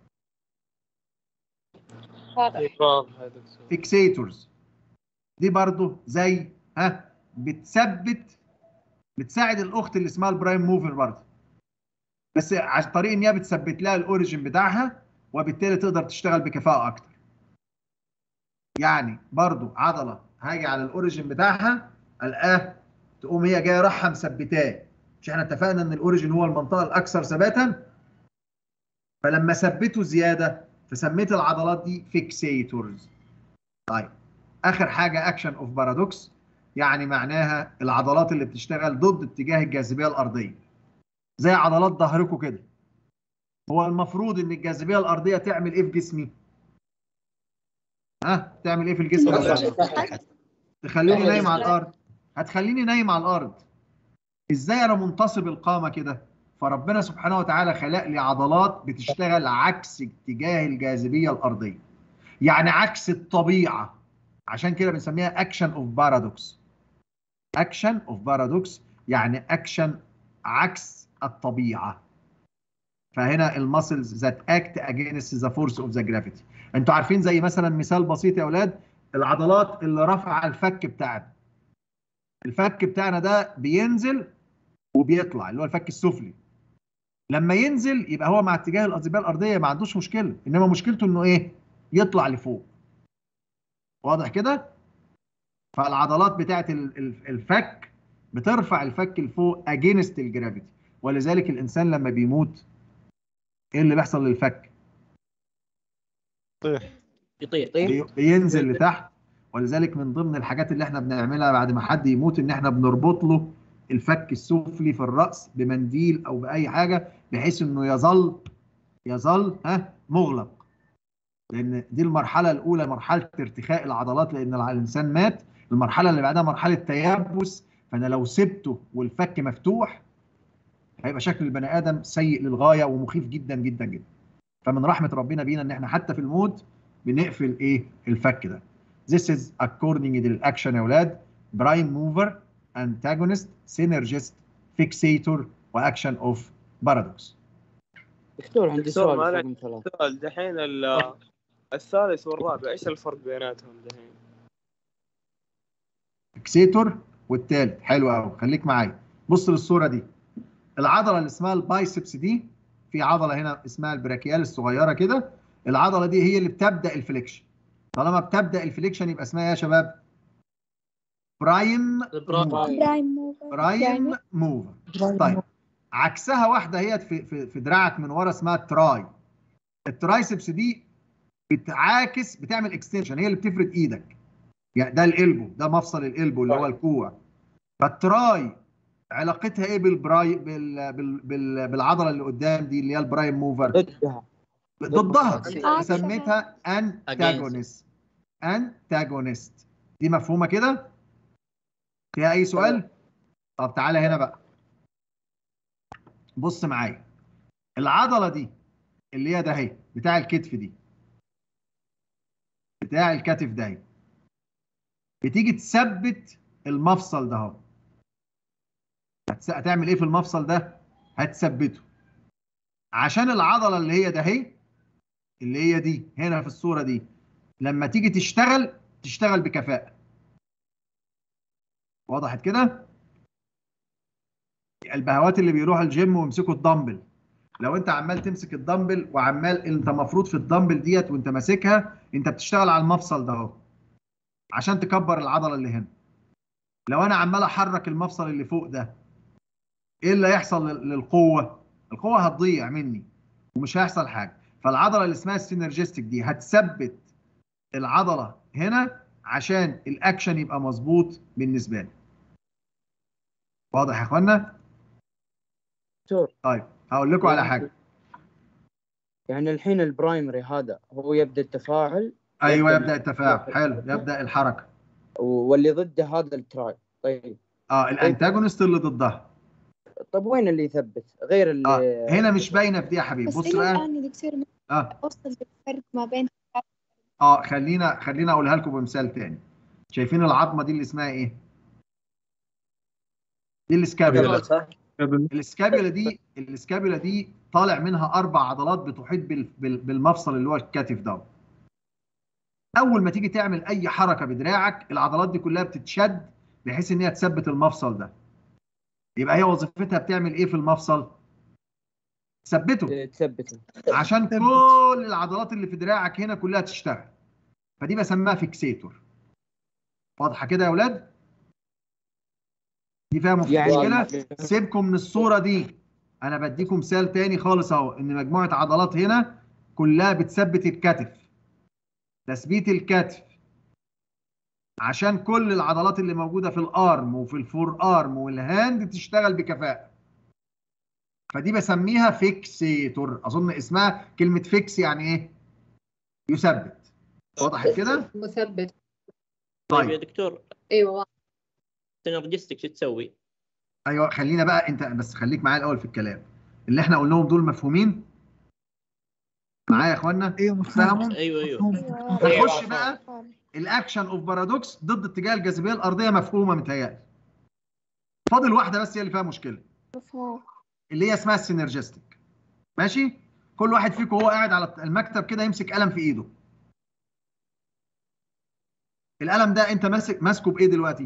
واضح فيكسيتورز دي برضو زي ها بتثبت بتساعد الاخت اللي اسمها البرايم موفر برضه بس عن طريق ان هي بتثبت لها الاوريجن بتاعها وبالتالي تقدر تشتغل بكفاءه اكتر يعني برضو عضله هاجي على الاوريجن بتاعها الاه تقوم هي جايه رايحه مثبتاه مش احنا اتفقنا ان الاوريجن هو المنطقه الاكثر ثباتا فلما ثبته زياده فسميت العضلات دي فيكسيتورز طيب اخر حاجه اكشن اوف بارادوكس يعني معناها العضلات اللي بتشتغل ضد اتجاه الجاذبيه الارضيه زي عضلات ظهركم كده هو المفروض ان الجاذبيه الارضيه تعمل ايه في جسمي ها تعمل ايه في الجسم تخليني نايم على الارض هتخليني نايم على الارض ازاي انا منتصب القامه كده فربنا سبحانه وتعالى خلق لي عضلات بتشتغل عكس اتجاه الجاذبيه الارضيه يعني عكس الطبيعه عشان كده بنسميها اكشن اوف بارادوكس اكشن اوف بارادوكس يعني اكشن عكس الطبيعه فهنا المسلز ذات اكت اجينست ذا فورس اوف ذا جرافيتي انتوا عارفين زي مثلا مثال بسيط يا اولاد العضلات اللي رافعه الفك بتاعنا الفك بتاعنا ده بينزل وبيطلع اللي هو الفك السفلي لما ينزل يبقى هو مع اتجاه الجاذبيه الارضيه ما عندوش مشكله انما مشكلته انه ايه يطلع لفوق واضح كده فالعضلات بتاعت الفك بترفع الفك لفوق اجينست الجرافيتي ولذلك الانسان لما بيموت ايه اللي بيحصل للفك طيح يطير بينزل لتحت ولذلك من ضمن الحاجات اللي احنا بنعملها بعد ما حد يموت ان احنا بنربط له الفك السفلي في الراس بمنديل او باي حاجه بحيث انه يظل يظل ها مغلق لان دي المرحله الاولى مرحله ارتخاء العضلات لان الانسان مات المرحله اللي بعدها مرحله تيبس فانا لو سبته والفك مفتوح هيبقى شكل البني ادم سيء للغايه ومخيف جدا جدا جدا فمن رحمه ربنا بينا ان احنا حتى في الموت بنقفل ايه الفك ده This is according للاكشن يا اولاد برايم موفر antagonist synergist fixator واكشن اوف بارادوكس دكتور عندي دكتور سؤال معلش. فوق من ثلاثة. سؤال دحين ال- الثالث والرابع ايش الفرق بيناتهم دحين؟ فيكسيتور والتالت حلو قوي خليك معايا بص للصوره دي العضله اللي اسمها البايسبس دي في عضله هنا اسمها البراكيال الصغيره كده العضله دي هي اللي بتبدا الفليكشن طالما بتبدا الفليكشن يبقى اسمها ايه يا شباب برايم برايم موفر برايم موفر طيب عكسها واحده هي في في, في دراعك من ورا اسمها التراي الترايسبس دي بتعاكس بتعمل اكستنشن هي اللي بتفرد ايدك يعني ده القلبو ده مفصل القلبو اللي هو الكوع فالتراي علاقتها ايه بالبراي بال بال بال بالعضله اللي قدام دي اللي هي البرايم موفر ضدها ضدها آه، سميتها انتاجونست انتاجونست دي مفهومه كده فيها اي سؤال طب تعالى هنا بقى بص معايا العضله دي اللي هي ده اهي بتاع الكتف دي بتاع الكتف ده اهي بتيجي تثبت المفصل ده اهو هتس- هتعمل ايه في المفصل ده هتثبته عشان العضله اللي هي ده اهي اللي هي دي هنا في الصوره دي لما تيجي تشتغل تشتغل بكفاءه وضحت كده البهوات اللي بيروحوا الجيم ويمسكوا الدمبل لو انت عمال تمسك الدمبل وعمال انت مفروض في الدمبل ديت وانت ماسكها انت بتشتغل على المفصل ده اهو عشان تكبر العضله اللي هنا لو انا عمال احرك المفصل اللي فوق ده ايه اللي هيحصل لل- للقوه القوه هتضيع مني ومش هيحصل حاجه فالعضله اللي اسمها السينرجستيك دي هتثبت العضله هنا عشان الاكشن يبقى مظبوط بالنسبه لي واضح يا اخوانا دكتور طيب هقول لكم على حاجه يعني الحين البرايمري هذا هو يبدا التفاعل ايوه يبدا التفاعل حلو يبدا الحركه واللي ضده هذا التراي طيب اه الانتاجونست اللي ضدها طب وين اللي يثبت غير اللي اه هنا مش باينه في دي يا حبيبي بس بص إلى بقى الآن يا دكتور ما اه أوصل بالفرق ما بين اه خلينا خلينا اقولها لكم بمثال تاني شايفين العظمه دي اللي اسمها ايه دي السكابيولا السكابيولا دي السكابيولا دي طالع منها اربع عضلات بتحيط بال- بال- بالمفصل اللي هو الكتف ده اول ما تيجي تعمل اي حركه بدراعك العضلات دي كلها بتتشد بحيث ان هي تثبت المفصل ده يبقى هي وظيفتها بتعمل ايه في المفصل تثبته تثبته عشان كل العضلات اللي في دراعك هنا كلها تشتغل فدي بسميها فيكسيتور واضحه كده يا اولاد دي فيها مشكله يعني- سيبكم من الصوره دي انا بديكم مثال تاني خالص اهو ان مجموعه عضلات هنا كلها بتثبت الكتف تثبيت الكتف عشان كل العضلات اللي موجوده في الارم وفي الفور ارم والهاند تشتغل بكفاءه فدي بسميها فيكسيتور اظن اسمها كلمه فيكس يعني ايه يثبت واضح كده مثبت طيب يا طيب دكتور ايوه سينرجستك شو تسوي؟ ايوه خلينا بقى انت بس خليك معايا الاول في الكلام اللي احنا قلناهم دول مفهومين معايا يا اخوانا ايوه فهموا ايوه ايوه نخش بقى الاكشن اوف بارادوكس ضد اتجاه الجاذبيه الارضيه مفهومه متهيألي فاضل واحده بس هي اللي فيها مشكله مفهوم اللي هي اسمها السينرجستيك ماشي كل واحد فيكم وهو قاعد على المكتب كده يمسك قلم في ايده القلم ده انت ماسك ماسكه بايه دلوقتي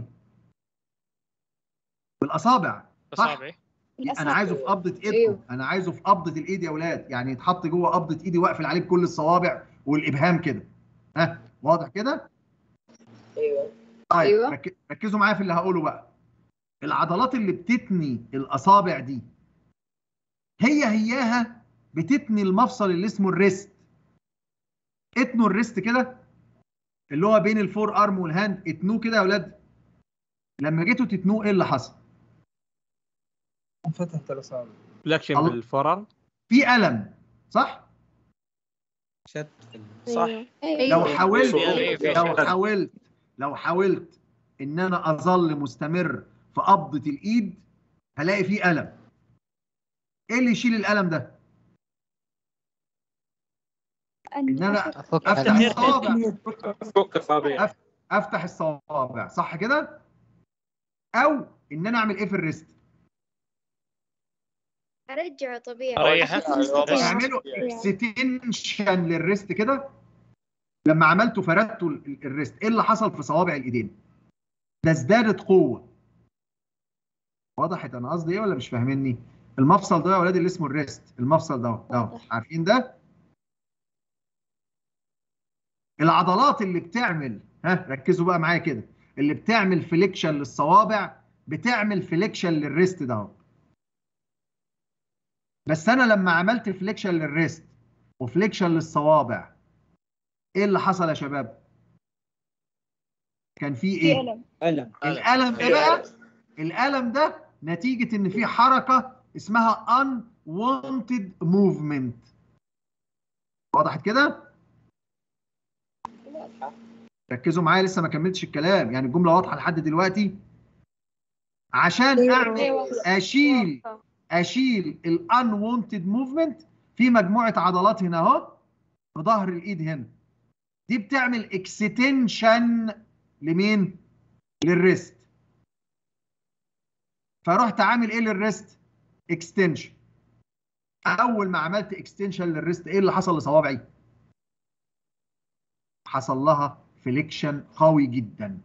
بالاصابع صح اصابعي انا عايزه في قبضه ايدكم أيوه. انا عايزه في قبضه الايد يا اولاد يعني يتحط جوه قبضه ايدي واقفل عليه بكل الصوابع والابهام كده ها واضح كده ايوه طيب أيوه. رك- ركزوا معايا في اللي هقوله بقى العضلات اللي بتتني الاصابع دي هي هياها بتتني المفصل اللي اسمه الريست اتنوا الريست كده اللي هو بين الفور ارم والهاند اتنوه كده يا اولاد لما جيتوا تتنوه ايه اللي حصل انفتحت الاصابع فلكشن الله. بالفورارم في الم صح شد صح لو حاولت أيوه، في لو شد. حاولت لو حاولت ان انا اظل مستمر في قبضه الايد هلاقي فيه الم ايه اللي يشيل الالم ده ان انا أفك افتح على- الصوابع فك اصابع افتح الصوابع صح كده او ان انا اعمل ايه في الريست أرجعه طبيعي أريحه. اعملوا اكستنشن للريست كده لما عملتوا فردتوا ال- الريست ايه اللي حصل في صوابع الايدين ده ازدادت قوه وضحت انا قصدي ايه ولا مش فاهميني المفصل ده يا اولاد اللي اسمه الريست المفصل ده ده واضح. عارفين ده العضلات اللي بتعمل ها ركزوا بقى معايا كده اللي بتعمل فليكشن للصوابع بتعمل فليكشن للريست ده اهو بس انا لما عملت فليكشن للريست وفليكشن للصوابع ايه اللي حصل يا شباب كان في في ايه ألم الم الالم ده بقى الالم ده نتيجه ان في حركه اسمها unwanted movement وضحت كده ركزوا معايا لسه ما كملتش الكلام يعني الجمله واضحه لحد دلوقتي عشان اعمل اشيل اشيل الانوونتد موفمنت في مجموعه عضلات هنا اهو في ظهر الايد هنا دي بتعمل اكستنشن لمين للريست فرحت عامل ايه للريست اكستنشن اول ما عملت اكستنشن للريست ايه اللي حصل لصوابعي حصل لها فليكشن قوي جدا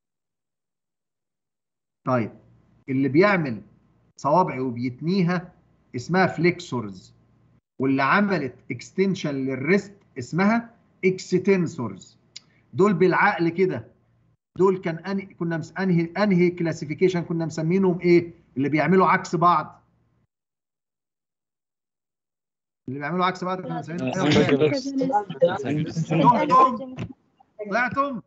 طيب اللي بيعمل صوابعي وبيتنيها اسمها فليكسورز واللي عملت اكستنشن للريست اسمها اكستنسورز دول بالعقل كده دول كان أنهي كنا مس انهي انهي كلاسيفيكيشن كنا مسمينهم ايه اللي بيعملوا عكس بعض اللي بيعملوا عكس بعض كنا مسمينهم طلعتم طلعتم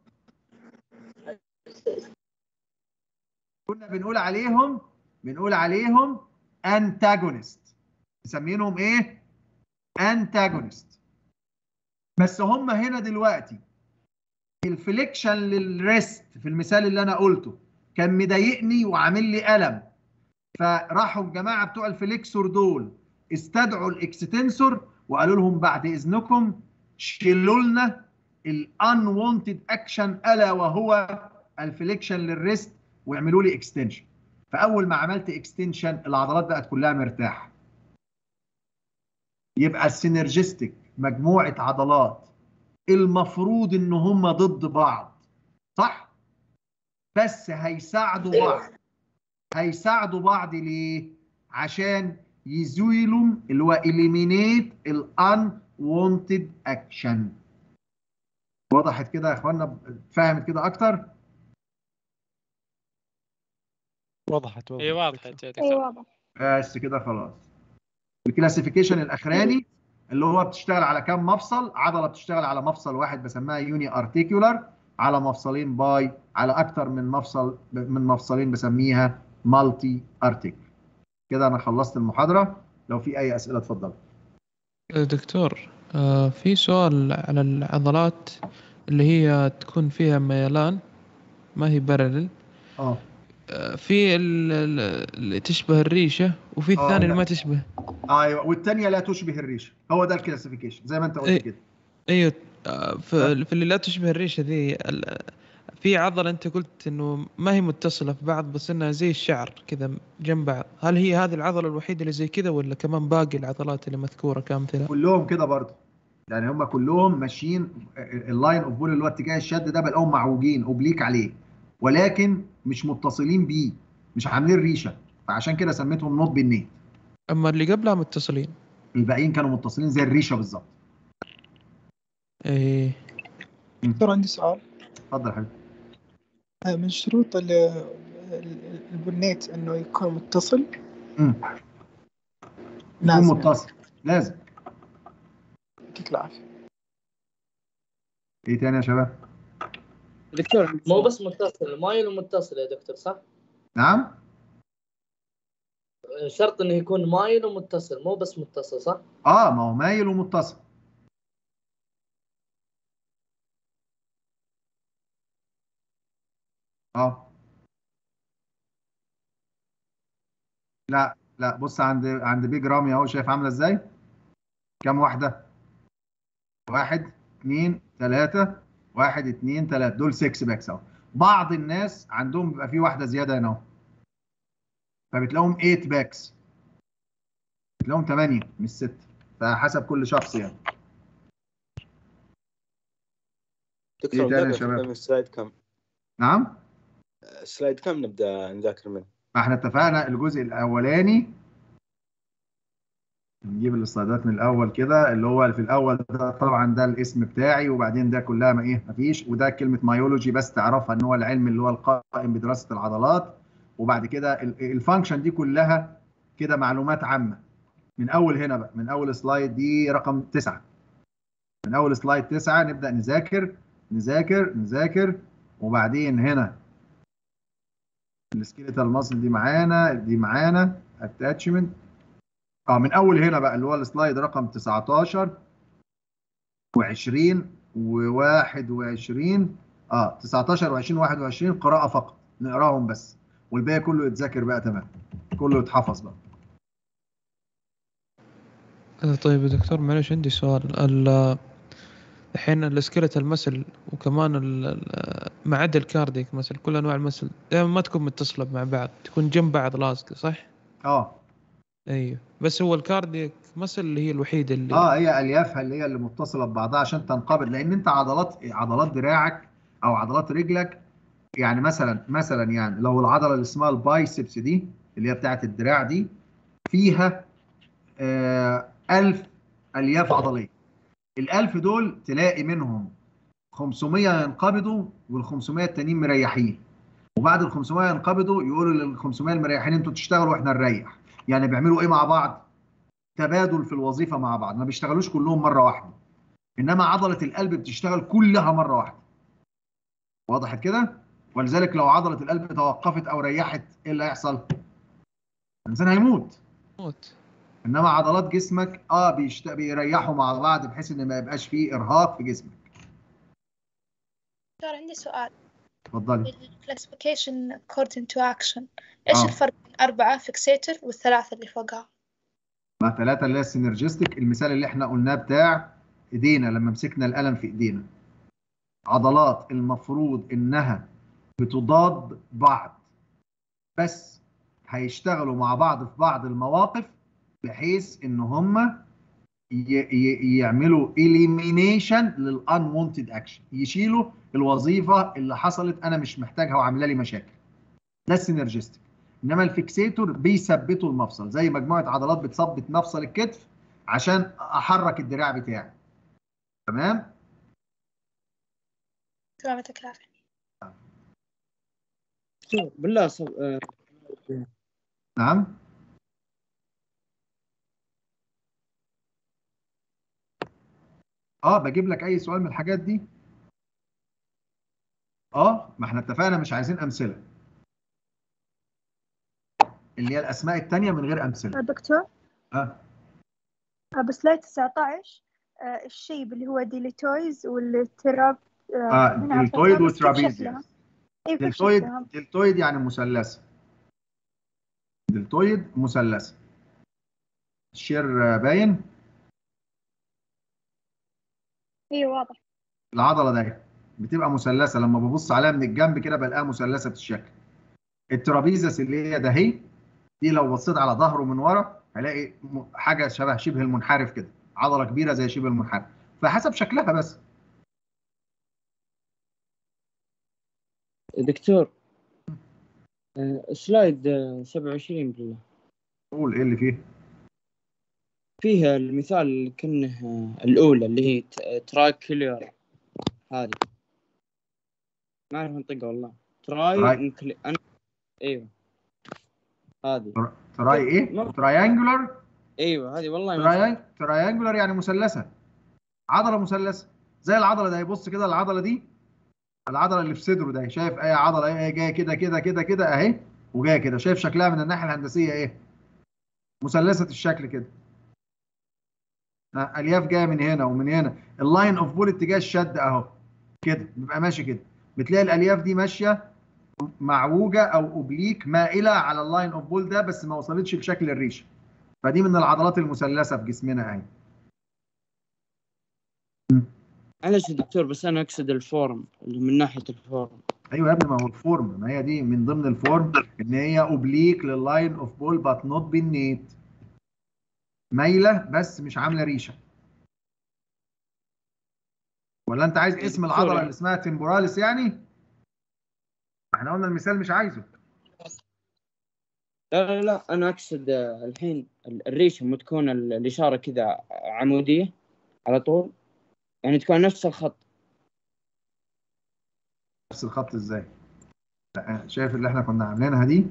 كنا بنقول عليهم بنقول عليهم انتاجونست مسمينهم ايه انتاجونست بس هم هنا دلوقتي الفليكشن للريست في المثال اللي انا قلته كان مضايقني وعامل لي الم فراحوا الجماعه بتوع الفليكسور دول استدعوا الاكستنسور وقالوا لهم بعد اذنكم شيلوا لنا الانونتد اكشن الا وهو الفليكشن للريست ويعملوا لي اكستنشن فاول ما عملت اكستنشن العضلات بقت كلها مرتاحه يبقى السينرجستيك مجموعه عضلات المفروض ان هم ضد بعض صح بس هيساعدوا بعض هيساعدوا بعض ليه عشان يزيلوا اللي هو eliminate الان wanted action وضحت كده يا اخوانا فهمت كده اكتر وضحت وضحت اي وضحت يا اي دكتور واضح بس كده خلاص الكلاسيفيكيشن الاخراني اللي هو بتشتغل على كام مفصل عضله بتشتغل على مفصل واحد بسميها يوني ارتيكولار على مفصلين باي على اكتر من مفصل من مفصلين بسميها مالتي ارتيكل كده انا خلصت المحاضره لو في اي اسئله اتفضل دكتور آه، في سؤال على العضلات اللي هي تكون فيها ميلان ما هي بارلل اه في ال- ال- اللي تشبه الريشة وفي آه، الثاني اللي لا. ما تشبه ايوه والثانيه لا تشبه الريشه هو ده الكلاسيفيكيشن زي ما انت قلت إيه. كده ايوه آه، في, في اللي لا تشبه الريشة ذي ال- في عضلة انت قلت انه ما هي متصلة في بعض بس انها زي الشعر كذا جنب بعض هل هي هذه العضلة الوحيدة اللي زي كذا ولا كمان باقي العضلات اللي مذكورة كامثلة كلهم كده برضه يعني هم كلهم ماشيين اللاين اوف بول اللي هو اتجاه الشد ده بلاقيهم معوجين اوبليك عليه ولكن مش متصلين بيه مش عاملين ريشه فعشان كده سميتهم نوت بالنيت اما اللي قبلها متصلين الباقيين كانوا متصلين زي الريشه بالظبط ايه دكتور عندي سؤال اتفضل يا حبيبي آه، من شروط ال- ال- البنيت انه يكون متصل امم يكون لازم متصل لازم يعطيك العافيه ايه تاني يا شباب دكتور مو بس متصل مايل ومتصل يا دكتور صح؟ نعم شرط انه يكون مايل ومتصل مو بس متصل صح؟ اه ما هو مايل ومتصل اه لا لا بص عند عند بيج رامي اهو شايف عامله ازاي كام واحده واحد اتنين تلاته واحد اتنين تلاته دول 6 باكس اهو بعض الناس عندهم بيبقى في واحده زياده هنا اهو فبتلاقيهم 8 باكس بتلاقيهم 8 مش 6 فحسب كل شخص يعني دكتور إيه تاني يا نبدأ شباب؟ من السلايد كم؟ نعم السلايد كم نبدأ نذاكر منه؟ ما احنا اتفقنا الجزء الاولاني نجيب السلايدات من الاول كده اللي هو في الاول ده طبعا ده الاسم بتاعي وبعدين ده كلها ما ايه مفيش وده كلمه مايولوجي بس تعرفها ان هو العلم اللي هو القائم بدراسه العضلات وبعد كده ال- الفانكشن دي كلها كده معلومات عامه من اول هنا بقى من اول سلايد دي رقم تسعة من اول سلايد تسعة نبدا نذاكر نذاكر نذاكر وبعدين هنا السكيليتال ماسل دي معانا دي معانا اتاتشمنت اه من اول هنا بقى اللي هو السلايد رقم 19 و20 و21 اه 19 و20 و21 قراءة فقط نقراهم بس والباقي كله يتذاكر بقى تمام كله يتحفظ بقى آه، طيب يا دكتور معلش عندي سؤال ال- الحين السكيلتال مسل وكمان ال- ال- ما عدا الكارديك مسل كل انواع المسل دائما ما تكون متصله مع بعض تكون جنب بعض لاصقه صح؟ اه ايوه بس هو الكارديك مسل اللي هي الوحيده اللي اه هي اليافها اللي هي اللي متصله ببعضها عشان تنقبض لان انت عضلات عضلات دراعك او عضلات رجلك يعني مثلا مثلا يعني لو العضله اللي اسمها البايسبس دي اللي هي بتاعت الدراع دي فيها آه 1000 الياف عضليه ال1000 دول تلاقي منهم 500 ينقبضوا وال 500 التانيين مريحين وبعد ال 500 ينقبضوا يقولوا لل 500 المريحين انتوا تشتغلوا واحنا نريح يعني بيعملوا ايه مع بعض؟ تبادل في الوظيفه مع بعض ما بيشتغلوش كلهم مره واحده انما عضله القلب بتشتغل كلها مره واحده وضحت كده ولذلك لو عضله القلب توقفت او ريحت ايه اللي هيحصل الانسان هيموت موت انما عضلات جسمك اه بيشت... بيريحوا مع بعض بحيث ان ما يبقاش فيه ارهاق في جسمك دكتور عندي سؤال اتفضلي الكلاسيفيكيشن according to action ايش آه. الفرق بين أربعة فيكسيتر والثلاثة اللي فوقها؟ مع ثلاثة اللي هي السينرجستيك المثال اللي احنا قلناه بتاع ايدينا لما مسكنا القلم في ايدينا عضلات المفروض انها بتضاد بعض بس هيشتغلوا مع بعض في بعض المواقف بحيث ان هم يعملوا elimination لل unwanted action يشيلوا الوظيفة اللي حصلت انا مش محتاجها وعامله لي مشاكل ده السينرجستيك انما الفيكسيتور بيثبتوا المفصل زي مجموعه عضلات بتثبت مفصل الكتف عشان احرك الدراع بتاعي تمام سلامتك العافية بالله صب... آه، نعم اه بجيب لك اي سؤال من الحاجات دي اه ما احنا اتفقنا مش عايزين امثله اللي هي الاسماء التانية من غير امثله دكتور اه آه، بسلايد 19 آه، الشيب اللي هو ديليتويز والتراب اه هنا عرفتها، دلتويد بس كيف وترابيزيوس شكلها؟ اي كيف دلتويد شكلها؟ دلتويد يعني مثلثه دلتويد مثلثه الشير آه، باين اي واضح العضله دي بتبقى مثلثه لما ببص عليها من الجنب كده بلاقيها مثلثه الشكل الترابيزس اللي هي ده هي دي لو بصيت على ظهره من ورا هلاقي م- حاجه شبه شبه المنحرف كده عضله كبيره زي شبه المنحرف فحسب شكلها بس دكتور آه، سلايد آه، 27 بالله قول ايه اللي فيه فيها المثال كأنه آه، الأولى اللي هي تراكيلر هذه ما أعرف أنطقها والله تراي تراي. انكلي... أنا... أيوه هذه تراي ايه تراينجولار أيوه هذه والله ما تراينج تراينجولار يعني مثلثه عضله مثلثه زي العضله دي بص كده العضله دي العضله اللي في صدره ده شايف اي عضله ايه جايه كده كده كده كده اهي وجايه كده شايف شكلها من الناحيه الهندسيه ايه مثلثه الشكل كده ها، الياف جايه من هنا ومن هنا اللاين اوف بول اتجاه الشد اهو كده بيبقى ماشي كده بتلاقي الالياف دي ماشيه معوجه او اوبليك مائله على اللاين اوف بول ده بس ما وصلتش لشكل الريشه فدي من العضلات المثلثه في جسمنا اهي معلش يا دكتور بس أنا أقصد الفورم اللي من ناحية الفورم ايوه يا ابني ما هو الفورم ما هي دي من ضمن الفورم ان هي اوبليك لللاين اوف بول بات نوت بالنيت مايله بس مش عامله ريشه ولا انت عايز اسم العضله اللي اسمها تمبوراليس يعني احنا قلنا المثال مش عايزه لا لا لا أنا أقصد آه، الحين ال- الريشة مو تكون ال- الإشارة كذا عمودية على طول يعني تكون نفس الخط نفس الخط ازاي لا شايف اللي احنا كنا عاملينها دي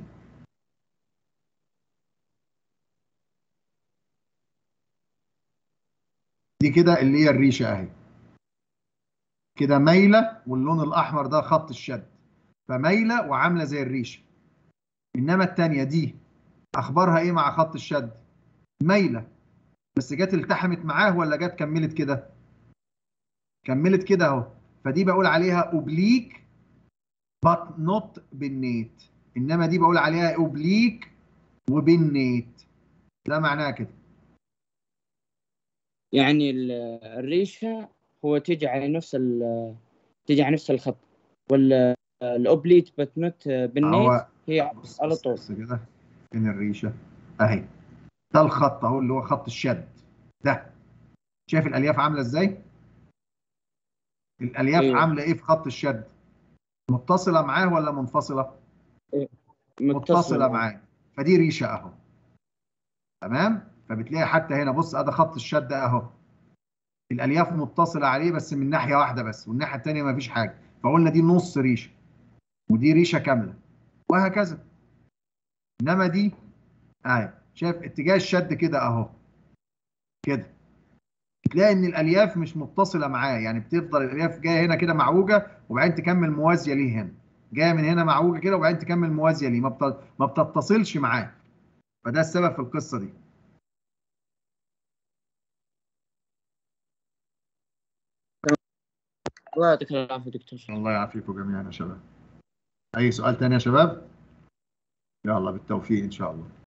دي كده اللي هي الريشه اهي كده مايله واللون الاحمر ده خط الشد فمايله وعامله زي الريشه انما التانيه دي اخبارها ايه مع خط الشد مايله بس جت التحمت معاه ولا جت كملت كده كملت كده اهو فدي بقول عليها اوبليك but not بالنيت انما دي بقول عليها اوبليك وبنيت ده معناها كده يعني ال- الريشه هو تيجي على نفس ال تيجي على نفس الخط ولا الاوبليت بتنوت بالنيت هو هي على طول بص كده فين الريشه اهي ده الخط اهو اللي هو خط الشد ده شايف الالياف عامله ازاي الالياف أيوة. عامله ايه في خط الشد متصله معاه ولا منفصله متصلة متصله معاه. معاه فدي ريشه اهو تمام فبتلاقي حتى هنا بص ادي خط الشد اهو الالياف متصله عليه بس من ناحيه واحده بس والناحيه الثانيه مفيش حاجه فقلنا دي نص ريشه ودي ريشه كامله وهكذا انما دي اهي شايف اتجاه الشد كده اهو كده تلاقي ان الالياف مش متصله معاه يعني بتفضل الالياف جايه هنا كده معوجه وبعدين تكمل موازيه ليه هنا جايه من هنا معوجه كده وبعدين تكمل موازيه ليه ما بت- ما بتتصلش معاه فده السبب في القصه دي الله يعطيك العافيه دكتور الله يعافيكم جميعا يا شباب اي سؤال تاني يا شباب يلا بالتوفيق ان شاء الله